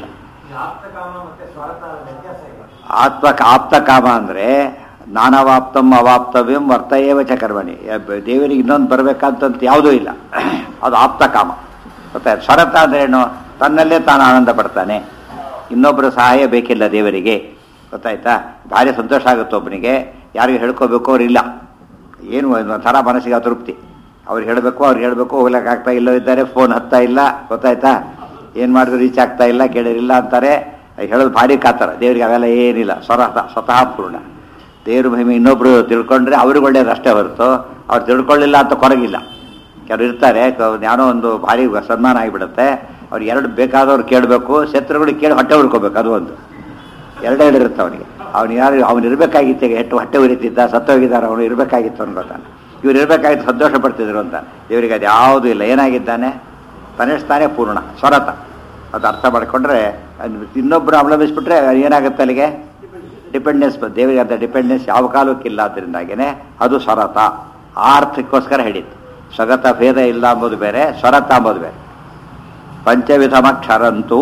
ಆತ್ಮ ಆಪ್ತ ಕಾಮ ಅಂದರೆ ನಾನವಾಪ್ತಂ ಅವಾಪ್ತವ್ಯಂ ವರ್ತಯೇವ ಚ ಕರ್ಮಣಿ ಯ- ದೇವರಿಗೆ ಇನ್ನೊಂದು ಬರಬೇಕಂತಂತ ಯಾವುದೂ ಇಲ್ಲ ಅದು ಆಪ್ತ ಕಾಮ ಗೊತ್ತಾಯ್ತು ಸ್ವರತ ಅಂದ್ರೆ ಏನು ತನ್ನಲ್ಲೇ ತಾನು ಆನಂದ ಪಡ್ತಾನೆ ಇನ್ನೊಬ್ಬರ ಸಹಾಯ ಬೇಕಿಲ್ಲ ದೇವರಿಗೆ ಗೊತ್ತಾಯ್ತಾ ಭಾರಿ ಸಂತೋಷ ಆಗುತ್ತೆ ಒಬ್ಬನಿಗೆ ಯಾರಿಗೆ ಹೇಳ್ಕೋಬೇಕು ಅವ್ರಿಲ್ಲ ಏನು ಒಂಥರ ಮನಸ್ಸಿಗೆ ಅತೃಪ್ತಿ ಅವ್ರಿಗೆ ಹೇಳಬೇಕು ಅವ್ರಿಗೆ ಹೇಳಬೇಕು ಹೋಗ್ಲಿಕ್ಕೆ ಆಗ್ತಾ ಇಲ್ಲೋ ಇದ್ದಾರೆ ಫೋನ್ ಹತ್ತಾ ಇಲ್ಲ ಗೊತ್ತಾಯ್ತಾ ಏನು ಮಾಡಿದ್ರು ರೀಚ್ ಆಗ್ತಾ ಇಲ್ಲ ಕೇಳಿರಿಲ್ಲ ಅಂತಾರೆ ಅದ್ ಹೇಳೋದು ಭಾರಿ ಕಾತರ ದೇವರಿಗೆ ಅವೆಲ್ಲ ಏನಿಲ್ಲ ಸ್ವರತ ಸ್ವತಃ ಪೂರ್ಣ ದೇವ್ರ ಮಹಿಮೆ ಇನ್ನೊಬ್ರು ತಿಳ್ಕೊಂಡ್ರೆ ಅವ್ರಿಗೆ ಒಳ್ಳೇದು ಅಷ್ಟೇ ಹೊರತು ಅವ್ರು ತಿಳ್ಕೊಳ್ಳಿಲ್ಲ ಅಂತ ಕೊರಗಿಲ್ಲ ಕೆಲವ್ರು ಇರ್ತಾರೆ ಕ- ಯಾರೋ ಒಂದು ಭಾರಿ ಸನ್ಮಾನ ಆಗಿಬಿಡುತ್ತೆ ಅವ್ರು ಎರಡು ಬೇಕಾದವ್ರು ಕೇಳಬೇಕು ಶತ್ರುಗಳಿಗೆ ಕೇಳಿ ಹೊಟ್ಟೆ ಉಳ್ಕೋಬೇಕು ಅದು ಒಂದು ಎರಡೆರಡು ಇರುತ್ತೆ ಅವನಿಗೆ ಅವ್ನು ಯಾರು ಅವ್ನು ಇರಬೇಕಾಗಿತ್ತು ಈಗ ಎಷ್ಟು ಹೊಟ್ಟೆ ಉರಿತಿದ್ದ ಸತ್ತೋಗಿದ್ದಾರೆ ಅವನು ಇರಬೇಕಾಗಿತ್ತು ಅನ್ಕೋತಾನೆ ಇವ್ರು ಇರಬೇಕಾಗಿತ್ತು ಸಂತೋಷ ಪಡ್ತಿದ್ರು ಅಂತ ದೇವರಿಗೆ ಅದು ಯಾವುದೂ ಇಲ್ಲ ಏನಾಗಿದ್ದಾನೆ ತನ್ನಿಸ್ತಾನೆ ಪೂರ್ಣ ಸ್ವರತ ಅದು ಅರ್ಥ ಮಾಡಿಕೊಂಡ್ರೆ ಇನ್ನೊಬ್ಬರು ಅವಲಂಬಿಸ್ಬಿಟ್ರೆ ಏನಾಗುತ್ತೆ ಅಲ್ಲಿಗೆ ಡಿಪೆಂಡೆನ್ಸ್ ದೇವರಿಗೆ ಅಂತ ಡಿಪೆಂಡೆನ್ಸ್ ಯಾವ ಕಾಲಕ್ಕಿಲ್ಲ ಅದರಿಂದಾಗೇನೆ ಅದು ಸ್ವರತ ಆ ಅರ್ಥಕ್ಕೋಸ್ಕರ ಹೇಳಿದ್ದು ಸ್ವಗತ ಭೇದ ಇಲ್ಲ ಅಂಬೋದು ಬೇರೆ ಸ್ವರತ ಅಂಬೋದು ಬೇರೆ ಪಂಚವಿಧಮಕ್ಷರಂತೂ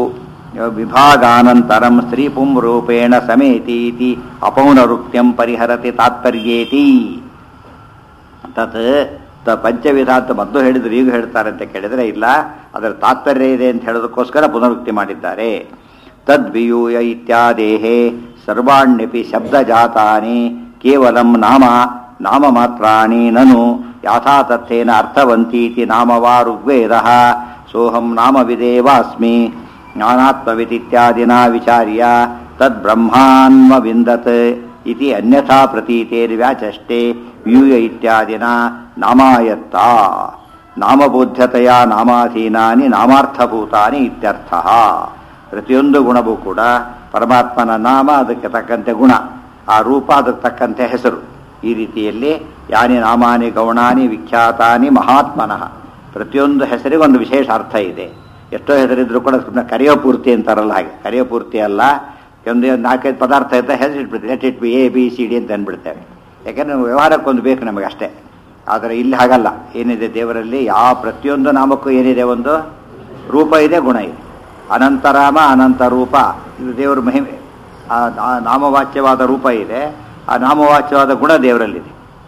ವಿಭಾಗಾನಂತರಂ ಸ್ತ್ರೀ ಪುಂ ರೂಪೇಣ ಸಮೇತೀತಿ ಅಪೌನರುಕ್ತ್ಯಂ ಪರಿಹರತಿ ತಾತ್ಪರ್ಯೇತಿ ತತ್ ತ ಪಂಚವಿಧ ಅಂತ ಮೊದಲು ಹೇಳಿದ್ರು ಈಗ ಹೇಳ್ತಾರೆ ಅಂತ ಕೇಳಿದ್ರೆ ಇಲ್ಲ ಅದರ ತಾತ್ಪರ್ಯ ಇದೆ ಅಂತ ಹೇಳೋದಕ್ಕೋಸ್ಕರ ಪುನರುಕ್ತಿ ಮಾಡಿದ್ದಾರೆ ತದ್ವಿಯೂಯ ಇತ್ಯಾದೇಹೇ ಸರ್ವಾಣ್ಯಪಿ ಶಬ್ದಜಾತಾನಿ ಕೇವಲಂ ನಾಮ ನಾಮ ಮಾತ್ರಾಣಿ ನನು ಯಥಾತಥ್ಯೇನ ಅರ್ಥವಂತೀತಿ ನಾಮವಾ ಋಗ್ವೇದ ಸೋಹಂ ನಾಮವಿದೇವಾಸ್ಮಿ ಜ್ಞಾನಾತ್ಮವಿದಿತ್ಯಾದಿನಾ ವಿಚಾರ್ಯ ತದ್ಬ್ರಹ್ಮಾನ್ಮವಿಂದತ್ ಇತಿ ಅನ್ಯಥಾ ಪ್ರತೀತೇರ್ವ್ಯಾಚಷ್ಟೇ ವ್ಯೂಯ ಇತ್ಯಾದಿನ ನಾಮಾಯತ್ತ ನಾಮಬೋಧ್ಯತೆಯ ನಾಮಾಧೀನಾನಿ ನಾಮಾರ್ಥಭೂತಾನಿ ಇತ್ಯರ್ಥ ಪ್ರತಿಯೊಂದು ಗುಣವೂ ಕೂಡ ಪರಮಾತ್ಮನ ನಾಮ ಅದಕ್ಕೆ ತಕ್ಕಂತೆ ಗುಣ ಆ ರೂಪ ಅದಕ್ಕೆ ತಕ್ಕಂತೆ ಹೆಸರು ಈ ರೀತಿಯಲ್ಲಿ ಯಾನಿ ನಾಮಾನಿ ಗೌಣಾನಿ ವಿಖ್ಯಾತಾನಿ ಮಹಾತ್ಮನಃ ಪ್ರತಿಯೊಂದು ಹೆಸರಿಗೊಂದು ವಿಶೇಷ ಅರ್ಥ ಇದೆ ಎಷ್ಟೋ ಹೆಸರಿದ್ರು ಕೂಡ ಸುಮ್ಮನೆ ಕರೆಯೋ ಪೂರ್ತಿ ಅಂತಾರಲ್ಲ ಹಾಗೆ ಕರೆಯೋ ಪೂರ್ತಿ ಅಲ್ಲ ಒಂದು ನಾಲ್ಕೈದು ಪದಾರ್ಥ ಇದ್ದ ಹೆಸರು ಇಟ್ಬಿಡ್ತೀವಿ let it be A B C D ಅಂತ ಅಂದ್ಬಿಡ್ತೇವೆ ಯಾಕೆಂದ್ರೆ ವ್ಯವಹಾರಕ್ಕೊಂದು ಬೇಕು ನಮಗೆ ಅಷ್ಟೇ ಆದರೆ ಇಲ್ಲಿ ಹಾಗಲ್ಲ ಏನಿದೆ ದೇವರಲ್ಲಿ ಯಾವ ಪ್ರತಿಯೊಂದು ನಾಮಕ್ಕೂ ಏನಿದೆ ಒಂದು ರೂಪ ಇದೆ ಗುಣ ಇದೆ ಅನಂತರಾಮ ಅನಂತ ರೂಪ ಇದು ದೇವರ ಮಹಿಮೆ ಆ ಆ ನಾಮವಾಚ್ಯವಾದ ರೂಪ ಇದೆ ಆ ನಾಮವಾಚ್ಯವಾದ ಗುಣ ದೇವರಲ್ಲಿದೆ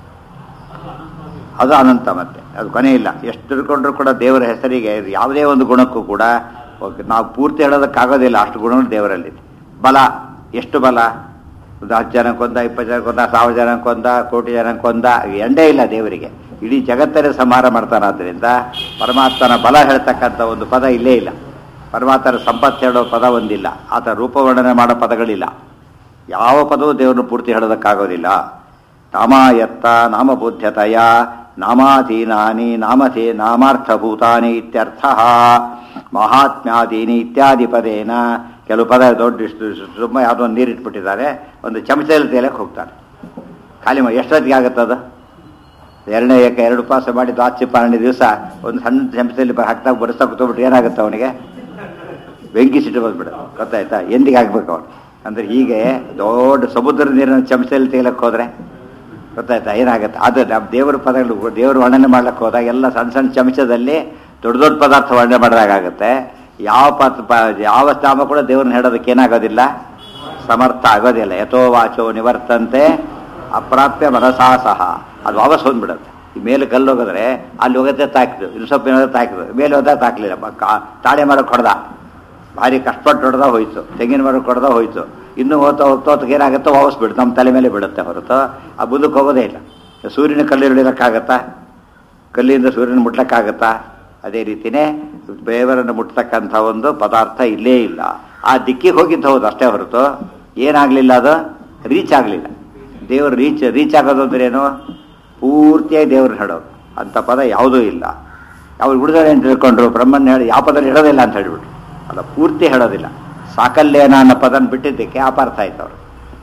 ಅದು ಅನಂತ ಮತ್ತೆ ಅದು ಕೊನೆ ಇಲ್ಲ ಎಷ್ಟು ತಿಳ್ಕೊಂಡ್ರು ಕೂಡ ದೇವರ ಹೆಸರಿಗೆ ಯಾವುದೇ ಒಂದು ಗುಣಕ್ಕೂ ಕೂಡ ಓಕೆ, ನಾವು ಪೂರ್ತಿ ಹೇಳೋದಕ್ಕಾಗೋದಿಲ್ಲ ಅಷ್ಟು ಗುಣಗಳು ದೇವರಲ್ಲಿದೆ ಬಲ ಎಷ್ಟು ಬಲ ಒಂದು ಹತ್ತು ಜನಕ್ಕೊಂದ ಇಪ್ಪತ್ತು ಜನಕ್ಕೊಂದ ಸಾವಿರ ಜನಕ್ಕೊಂದ ಕೋಟಿ ಜನಕ್ಕೊಂದ ಎಂಡೇ ಇಲ್ಲ ದೇವರಿಗೆ ಇಡೀ ಜಗತ್ತನ್ನೇ ಸಂಹಾರ ಮಾಡ್ತಾನಾದ್ರಿಂದ ಪರಮಾತ್ಮನ ಬಲ ಹೇಳ್ತಕ್ಕಂಥ ಒಂದು ಪದ ಇಲ್ಲೇ ಇಲ್ಲ ಪರಮಾತ್ಮನ ಸಂಪತ್ತು ಹೇಳೋ ಪದ ಒಂದಿಲ್ಲ ಆತ ರೂಪವರ್ಣನೆ ಮಾಡೋ ಪದಗಳಿಲ್ಲ ಯಾವ ಪದವೂ ದೇವರನ್ನು ಪೂರ್ತಿ ಹೇಳೋದಕ್ಕಾಗೋದಿಲ್ಲ ನಾಮಾಯತ್ತ ನಾಮಬುದ್ಧತೆಯ ನಾಮಾಧೀನಾನಿ ನಾಮಧೇ ನಾಮಾರ್ಥಭೂತಾನಿ ಇತ್ಯರ್ಥ ಮಹಾತ್ಮ್ಯಾದೀನಿ ಇತ್ಯಾದಿ ಪದೇನ ಕೆಲವು ಪದ ದೊಡ್ಡ ಇಷ್ಟು ಇಷ್ಟು ತುಂಬ ಯಾವುದೋ ಒಂದು ನೀರು ಇಟ್ಬಿಟ್ಟಿದ್ದಾರೆ ಒಂದು ಚಮಚದಲ್ಲಿ ತೇಲಕ್ಕೆ ಹೋಗ್ತಾರೆ ಖಾಲಿ ಮಾಡಿ ಎಷ್ಟೊತ್ತಿಗೆ ಆಗುತ್ತೆ ಅದು ಎರಡನೇ ಏಕ ಎರಡು ಉಪವಾಸ ಮಾಡಿ ದ್ವಾಚಿ ಪಾರಣಿ ದಿವಸ ಒಂದು ಸಣ್ಣ ಚಮಚದಲ್ಲಿ ಬ- ಹಾಕ್ತಾ ಬಡಿಸ್ತಾ ಕೂತ್ಬಿಟ್ರೆ ಏನಾಗುತ್ತೆ ಅವನಿಗೆ ಬೆಂಕಿ ಸಿಟ್ಟು ಬಂದ್ಬಿಡೋದು ಗೊತ್ತಾಯ್ತಾ ಎಂದಿಗೆ ಆಗ್ಬೇಕು ಅವನು ಅಂದ್ರೆ ಹೀಗೆ ದೊಡ್ಡ ಸಮುದ್ರ ನೀರಿನ ಚಮಚದಲ್ಲಿ ತೇಲಕ್ಕೆ ಹೋದ್ರೆ ಗೊತ್ತಾಯ್ತಾ ಏನಾಗುತ್ತೆ ಅದು ನಮ್ಮ ದೇವರ ಪದಗಳು ದೇವರು ವರ್ಣನೆ ಮಾಡ್ಲಿಕ್ಕೆ ಹೋದಾಗ ಎಲ್ಲ ಸಣ್ಣ ಸಣ್ಣ ಚಮಚದಲ್ಲಿ ದೊಡ್ಡ ದೊಡ್ಡ ಪದಾರ್ಥ ವರ್ಣನೆ ಮಾಡಿದಾಗುತ್ತೆ ಯಾವ ಪಾತ್ರ ಪ- ಯಾವ ನಾಮ ಕೂಡ ದೇವ್ರನ್ನ ಹೇಳೋದಕ್ಕೆ ಏನಾಗೋದಿಲ್ಲ ಸಮರ್ಥ ಆಗೋದಿಲ್ಲ ಯಥೋ ವಾಚೋ ನಿವರ್ತಂತೆ ಅಪ್ರಾಪ್ಯ ಮನಸಾ ಸಹ ಅದು ವಾಪಸ್ ಹೋಗ್ಬಿಡುತ್ತೆ ಈ ಮೇಲೆ ಕಲ್ಲು ಹೋಗಿದ್ರೆ ಅಲ್ಲಿ ಹೋಗುತ್ತೆ ತಾಕಿದ್ರು ಇಲ್ಲಿ ಸ್ವಲ್ಪ ಏನಾದ್ರು ತಾಕಿದ್ರು ಮೇಲೆ ಹೋದ ತಾಕಲಿಲ್ಲ ತಾಳೆ ಮರಕ್ಕೆ ಹೊಡೆದ ಭಾರಿ ಕಷ್ಟಪಟ್ಟು ಹೊಡೆದ ಹೋಯ್ತು ತೆಂಗಿನ ಮರಕ್ಕೆ ಹೊಡೆದ ಹೋಯ್ತು ಇನ್ನು ಹೋಗ್ತಾ ಹೋಗ್ತಾ ಹೊತ್ತಿಗೆ ಏನಾಗುತ್ತೋ ವಾಪಸ್ ಬಿಡುತ್ತೆ ನಮ್ಮ ತಲೆ ಮೇಲೆ ಬೀಳುತ್ತೆ ಹೊರತು ಆ ಮುಂದಕ್ಕೆ ಹೋಗೋದೇ ಇಲ್ಲ ಸೂರ್ಯನ ಕಲ್ಲಿ ಹಿಡಿಯೋಕ್ಕಾಗತ್ತಾ ಕಲ್ಲಿಂದ ಸೂರ್ಯನ ಮುಟ್ಲಕ್ಕಾಗತ್ತಾ ಅದೇ ರೀತಿನೇ ದೇವರನ್ನು ಮುಟ್ತಕ್ಕಂಥ ಒಂದು ಪದಾರ್ಥ ಇಲ್ಲೇ ಇಲ್ಲ ಆ ದಿಕ್ಕಿಗೆ ಹೋಗಿದ್ದು ಹೌದು ಅಷ್ಟೇ ಹೊರತು ಏನಾಗಲಿಲ್ಲ ಅದು ರೀಚ್ ಆಗಲಿಲ್ಲ ದೇವರು ರೀಚ್ ರೀಚ್ ಆಗೋದು ಅಂದ್ರೆ ಏನು ಪೂರ್ತಿಯಾಗಿ ದೇವ್ರನ್ನ ಹೇಳೋದು ಅಂಥ ಪದ ಯಾವುದೂ ಇಲ್ಲ ಅವ್ರು ಹುಡುಗರು ಏನು ತಿಳ್ಕೊಂಡ್ರು ಬ್ರಹ್ಮನ್ ಹೇಳಿ ಯಾವ ಪದ ಹೇಳೋದಿಲ್ಲ ಅಂತ ಹೇಳ್ಬಿಟ್ರು ಅಲ್ಲ ಪೂರ್ತಿ ಹೇಳೋದಿಲ್ಲ ಸಾಕಲ್ಯನ ಅನ್ನೋ ಪದನ ಬಿಟ್ಟಿದ್ದಕ್ಕೆ ಅಪಾರ್ಥ ಆಯ್ತು ಅವರು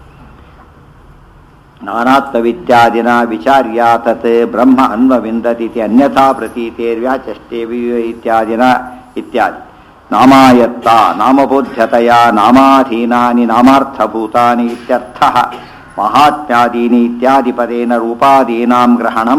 ನಾನಾತ್ಮವಿತ್ಯಾದಿನ ವಿಚಾರ್ಯ ತತ್ ಬ್ರಹ್ಮ ಅನ್ವವಿಂದತಿ ಅನ್ಯಥಾ ಪ್ರತೀತೇರ್ವ್ಯಾಚಷ್ಟೇ ಇತ್ಯಾದಿನ ಇತ್ಯಾದಿ ನಾಮಾಯತ್ತ ನಾಮಬೋಧ್ಯತೆಯ ನಾಮಾಧೀನಾನಿ ನಾಮಾರ್ಥಭೂತಾನಿ ಇತ್ಯರ್ಥ ಮಹಾತ್ಮ್ಯಾದೀನಿ ಇತ್ಯಾದಿ ಪದೇನ ರೂಪಾದೀನಾಂ ಗ್ರಹಣಂ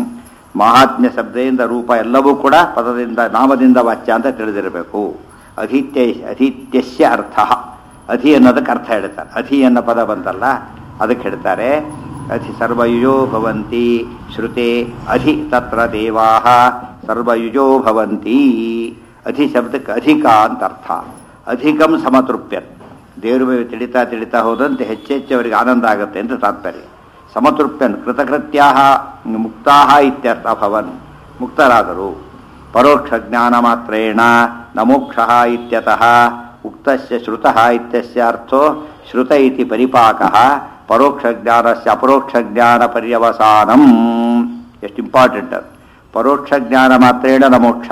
ಮಹಾತ್ಮ್ಯ ಶಬ್ದದಿಂದ ರೂಪ ಎಲ್ಲವೂ ಕೂಡ ಪದದಿಂದ ನಾಮದಿಂದ ವಾಚ್ಯ ಅಂತ ತಿಳಿದಿರಬೇಕು ಅಧೀತ್ಯ ಅಧೀತ್ಯಸ್ಯ ಅರ್ಥ ಅಧಿ ಅನ್ನೋದಕ್ಕೆ ಅರ್ಥ ಹೇಳ್ತಾರೆ ಅಧಿ ಅನ್ನೋ ಪದ ಬಂತಲ್ಲ ಅದಕ್ಕೆ ಹೇಳ್ತಾರೆ ಅಧಿ ಸರ್ವಯುಜೋ ಭವಂತಿ ಶ್ರುತೆ ಅಧಿ ತತ್ರ ದೇವಾಹ ಸರ್ವಯುಜೋ ಭವಂತಿ ಅಧಿ ಶಬ್ದಕ್ಕೆ ಅಧಿಕ ಅಂತ ಅರ್ಥ ಅಧಿಕಂ ಸಮತೃಪ್ಯತ್ ದೇವರ ಮೇಲೆ ತಿಳಿತಾ ತಿಳಿತಾ ಹೋದಂತೆ ಹೆಚ್ಚೆಚ್ಚು ಅವರಿಗೆ ಆನಂದ ಆಗುತ್ತೆ ಅಂತ ತಾತ್ಪರ್ಯ ಸಮತೃಪ್ಯನ್ ಕೃತಕೃತ್ಯಾ ಮುಕ್ತಾ ಇತ್ಯರ್ಥ ಭವನ್ ಮುಕ್ತರಾದರು ಪರೋಕ್ಷ ಜ್ಞಾನ ಮಾತ್ರೇಣ ನ ಮೋಕ್ಷ ಇತ್ಯತಃ ಉಕ್ತಸ್ಯ ಶ್ರುತಃ ಇತ್ಯಸ್ಯ ಅರ್ಥೋ ಶ್ರುತ ಇತಿ ಪರಿಪಾಕಃ ಪರೋಕ್ಷ ಜ್ಞಾನಸ್ಯ ಅಪರೋಕ್ಷ ಜ್ಞಾನ ಪರ್ಯವಸಾನಂ ಎಷ್ಟು ಇಂಪಾರ್ಟೆಂಟ್ ಅದು ಪರೋಕ್ಷ ಜ್ಞಾನ ಮಾತ್ರೇಣ ನ ಮೋಕ್ಷ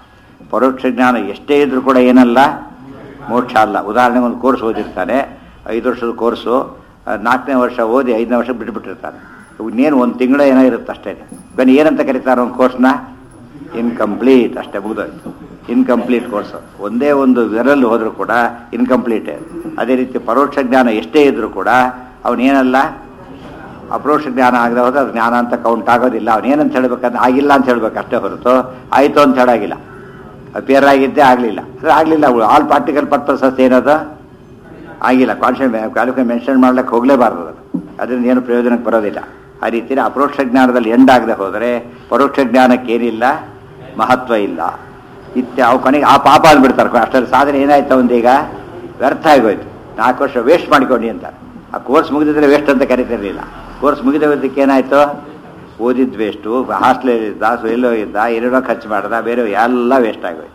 ಪರೋಕ್ಷ ಜ್ಞಾನ ಎಷ್ಟೇ ಇದ್ರೂ ಕೂಡ ಏನಲ್ಲ ಮೋಕ್ಷ ಅಲ್ಲ ಉದಾಹರಣೆಗೆ ಒಂದು ಕೋರ್ಸ್ ಓದಿರ್ತಾನೆ ಐದು ವರ್ಷದ ಕೋರ್ಸು ನಾಲ್ಕನೇ ವರ್ಷ ಓದಿ ಐದನೇ ವರ್ಷ ಬಿಟ್ಬಿಟ್ಟಿರ್ತಾನೆ ಇನ್ನೇನು ಒಂದು ತಿಂಗಳ ಏನೋ ಇರುತ್ತೆ ಅಷ್ಟೇ ಬನ್ನಿ ಏನಂತ ಕರೀತಾರೆ ಒಂದು ಕೋರ್ಸ್ನ ಇನ್ಕಂಪ್ಲೀಟ್ ಅಷ್ಟೇ ಮುಗಿದೋಯ್ತು ಇನ್ಕಂಪ್ಲೀಟ್ ಕೋರ್ಸ್ ಒಂದೇ ಒಂದು ಇದರಲ್ಲಿ ಹೋದರೂ ಕೂಡ ಇನ್ಕಂಪ್ಲೀಟ್ ಅದೇ ರೀತಿ ಪರೋಕ್ಷ ಜ್ಞಾನ ಎಷ್ಟೇ ಇದ್ರೂ ಕೂಡ ಅವನೇನಲ್ಲ ಅಪರೋಕ್ಷ ಜ್ಞಾನ ಆಗದೆ ಹೋದ್ರೆ ಅದು ಜ್ಞಾನ ಅಂತ ಕೌಂಟ್ ಆಗೋದಿಲ್ಲ ಅವನೇನಂತ ಹೇಳ್ಬೇಕಂದ್ರೆ ಆಗಿಲ್ಲ ಅಂತ ಹೇಳ್ಬೇಕು ಅಷ್ಟೇ ಹೊರತು ಆಯಿತು ಅಂತ ಹೇಳಾಗಿಲ್ಲ ಅಪಿಯರ್ ಆಗಿದ್ದೇ ಆಗಲಿಲ್ಲ ಅದು ಆಗಲಿಲ್ಲ ಆಲ್ ಪಾರ್ಟಿಕಲ್ ಪರ್ಪಸಸ್ ಏನದು ಆಗಿಲ್ಲ ಕಾನ್ಷಿಯಸ್ ಕ್ವಾಲಿಫೈ ಮೆನ್ಷನ್ ಮಾಡ್ಲಿಕ್ಕೆ ಹೋಗಲೇಬಾರ್ದು ಅದು ಅದರಿಂದ ಏನು ಪ್ರಯೋಜನಕ್ಕೆ ಬರೋದಿಲ್ಲ ಆ ರೀತಿಯಲ್ಲಿ ಅಪರೋಕ್ಷ ಜ್ಞಾನದಲ್ಲಿ ಎಂಡ್ ಆಗದೆ ಹೋದರೆ ಪರೋಕ್ಷ ಜ್ಞಾನಕ್ಕೆ ಏನಿಲ್ಲ ಮಹತ್ವ ಇಲ್ಲ ಇತ್ಯ ಅವು ಕೊನೆಗೆ ಆ ಪಾಪ ಅಂದ್ಬಿಡ್ತಾರೆ ಅಷ್ಟರಲ್ಲಿ ಸಾಧನೆ ಏನಾಯ್ತು ಅವನಿಗೆ ವ್ಯರ್ಥ ಆಗೋಯ್ತು ನಾಲ್ಕು ವರ್ಷ ವೇಸ್ಟ್ ಮಾಡ್ಕೊಂಡು ಅಂತ ಆ ಕೋರ್ಸ್ ಮುಗಿದಿದ್ರೆ ವೇಸ್ಟ್ ಅಂತ ಕರಿತಿರ್ಲಿಲ್ಲ ಕೋರ್ಸ್ ಮುಗಿದೋದಕ್ಕೆ ಏನಾಯ್ತು ಓದಿದ್ದು ವೇಸ್ಟು ಹಾಸ್ಟೆಲ್ ಇದ್ದ ಸೊ ಎಲ್ಲೋ ಇದ್ದ ಏನೇನೋ ಖರ್ಚು ಮಾಡ್ದ ಬೇರೆ ಎಲ್ಲ ವೇಸ್ಟ್ ಆಗೋಯ್ತು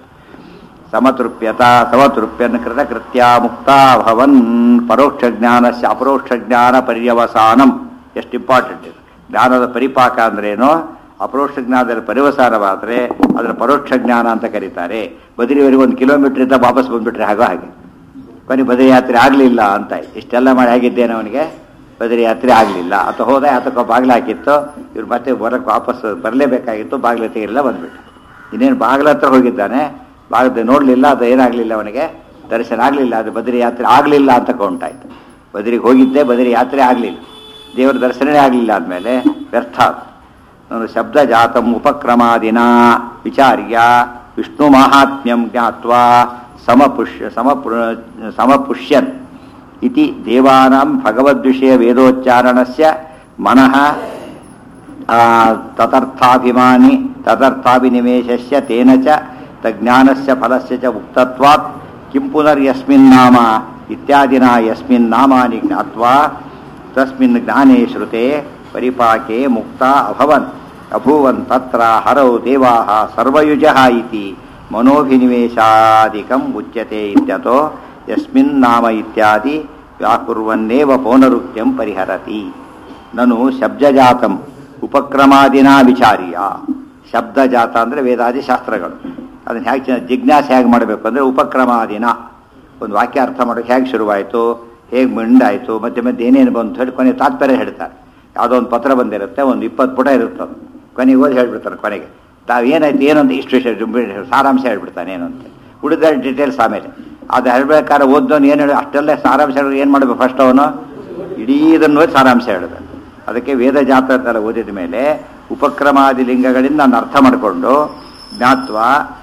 ಸಮತೃಪ್ಯತ ಸಮತೃಪ್ಯನ್ ಕೃತಕೃತ್ಯ ಮುಕ್ತ ಭವನ್ ಪರೋಕ್ಷ ಜ್ಞಾನಸ್ಯ ಅಪರೋಕ್ಷ ಜ್ಞಾನ ಪರ್ಯವಸಾನಂ ಎಷ್ಟು ಇಂಪಾರ್ಟೆಂಟ್ ಇದು ಜ್ಞಾನದ ಪರಿಪಾಕ ಅಂದ್ರೇನು ಅಪರೋಕ್ಷ ಜ್ಞಾನದಲ್ಲಿ ಪರಿವಸಾನವಾದರೆ ಅದರ ಪರೋಕ್ಷ ಜ್ಞಾನ ಅಂತ ಕರೀತಾರೆ ಬದರಿವರೆಗೆ ಒಂದು ಕಿಲೋಮೀಟರ್ ಇದ್ದ ವಾಪಸ್ ಬಂದ್ಬಿಟ್ರೆ ಹಾಗೋ ಹಾಗೆ ಕೊನೆ ಬದರಿ ಯಾತ್ರೆ ಆಗಲಿಲ್ಲ ಅಂತ ಇಷ್ಟೆಲ್ಲ ಮಾಡಿ ಆಗಿದ್ದೇನೆ ಅವನಿಗೆ ಬದರಿ ಯಾತ್ರೆ ಆಗಲಿಲ್ಲ ಅಥವಾ ಹೋದ ಅಥವಾ ಬಾಗಿಲು ಹಾಕಿತ್ತು ಇವ್ರು ಮತ್ತೆ ಬರಕ್ಕೆ ವಾಪಸ್ ಬರಲೇಬೇಕಾಗಿತ್ತು ಬಾಗಿಲು ತೆಗಿಲಿಲ್ಲ ಬಂದ್ಬಿಟ್ಟು ಇನ್ನೇನು ಬಾಗಿಲ ಹತ್ರ ಹೋಗಿದ್ದಾನೆ ಬಾಗಿಲು ನೋಡಲಿಲ್ಲ ಅದು ಏನಾಗಲಿಲ್ಲ ಅವನಿಗೆ ದರ್ಶನ ಆಗಲಿಲ್ಲ ಅದು ಬದರಿ ಯಾತ್ರೆ ಆಗಲಿಲ್ಲ ಅಂತ ಕೌಂಟಾಯ್ತು ಬದರಿಗೆ ಹೋಗಿದ್ದೆ ಬದರಿ ಯಾತ್ರೆ ಆಗಲಿಲ್ಲ ದೇವರ ದರ್ಶನವೇ ಆಗಲಿಲ್ಲ ಆದಮೇಲೆ ವ್ಯರ್ಥ ಆಯ್ತು. ನಾನು ಶಬ್ದ ಜಾತಂ ಉಪಕ್ರಮಾದಿನ ವಿಚಾರ್ಯ ವಿಷ್ಣು ಮಾಹಾತ್ಮ್ಯಂ ಜ್ಞಾತ್ವಾ ಸಮಪುಷ್ಯ ಸಮಪು ಸಮಪುಷ್ಯನ್ ಇತಿ ದೇವಾನಾಂ ಭಗವದ್ವಿಷಯ ವೇದೋಚ್ಚಾರಣಸ್ಯ ಮನಃ ಆ, ತದರ್ಥಾಭಿಮಾನಿ ತದರ್ಥಾಭಿನಿವೇಶಸ್ಯ ತೇನ ಚ ತಜ್ಞಾನಸ್ಯ ಫಲಸ್ಯ ಚ ಉಕ್ತತ್ವಾತ್ ಕಿಂ ಪುನರ್ಯಸ್ಮಿನ್ ನಾಮ ಇತ್ಯಾದಿನ ಯಸ್ಮಿನ್ ನಾಮಾನಿ ಜ್ಞಾತ್ವಾ ತಸ್ಮಿನ್ ಜ್ಞಾನೇ ಶ್ರುತೆ ಪರಿಪಾಕೆ ಮುಕ್ತ ಅಭವನ್ ಅಭೂವನ್ ತತ್ರ ಹರೌ ದೇವಾಃ ಸರ್ವಯುಜಃ ಇತಿ ಮನೋಭಿನಿವೇಶಾದಿಕಂ ಉಚ್ಯತೆ ಇತ್ಯತೋ ಯಸ್ಮಿನ್ ನಾಮ ಇತ್ಯಾದಿ ವ್ಯಾಕುರ್ವನ್ನೇವ ಪೌನರುಕ್ತ್ಯಂ ಪರಿಹರತಿ ನನು ಶಬ್ದಜಾತಂ ಉಪಕ್ರಮಾದಿನ ವಿಚಾರ್ಯ ಶಬ್ದಜಾತ ಅಂದರೆ ವೇದಾದಿ ಶಾಸ್ತ್ರಗಳು ಅದನ್ನು ಹೇಗೆ ಜಿಜ್ಞಾಸೆ ಹೇಗೆ ಮಾಡಬೇಕು ಅಂದರೆ ಉಪಕ್ರಮಾದಿನ ಒಂದು ವಾಕ್ಯ ಅರ್ಥ ಮಾಡೋಕೆ ಹೇಗೆ ಶುರುವಾಯಿತು ಹೇಗೆ ಮಿಂಡಾಯಿತು ಮತ್ತೆ ಮತ್ತೆ ಏನೇನು ಬಂತು ಹೇಳಿ ಕೊನೆಗೆ ತಾತ್ಪರ್ಯ ಹೇಳ್ತಾರೆ ಯಾವುದೋ ಒಂದು ಪತ್ರ ಬಂದಿರುತ್ತೆ ಒಂದು ಇಪ್ಪತ್ತು ಪುಟ ಇರುತ್ತೆ ಅದು ಕೊನೆಗೆ ಓದಿ ಹೇಳ್ಬಿಡ್ತಾರೆ ಕೊನೆಗೆ ತಾವು ಏನಾಯ್ತು ಏನು ಅಂತ ಇಷ್ಟು ವಿಷಯ ಜುಂಬಿ- ಸಾರಾಂಶ ಹೇಳ್ಬಿಡ್ತಾನೆ ಏನು ಅಂತ ಉಳಿದ ಡೀಟೇಲ್ಸ್ ಆಮೇಲೆ ಅದು ಹೇಳ್ಬೇಕಾದ್ರೆ ಓದೋನು ಏನು ಹೇಳಿ ಅಷ್ಟೆಲ್ಲ ಸಾರಾಂಶ ಏನು ಮಾಡಬೇಕು ಫಸ್ಟ್ ಅವನು ಇಡೀ ಇದನ್ನು ಓದಿ ಸಾರಾಂಶ ಹೇಳಬೇಕು ಅದಕ್ಕೆ ವೇದ ಜಾತಕದಲ್ಲ ಓದಿದ ಮೇಲೆ ಉಪಕ್ರಮಾದಿ ಲಿಂಗಗಳಿಂದ ನಾನು ಅರ್ಥ ಮಾಡಿಕೊಂಡು ಜ್ಞಾತ್ವ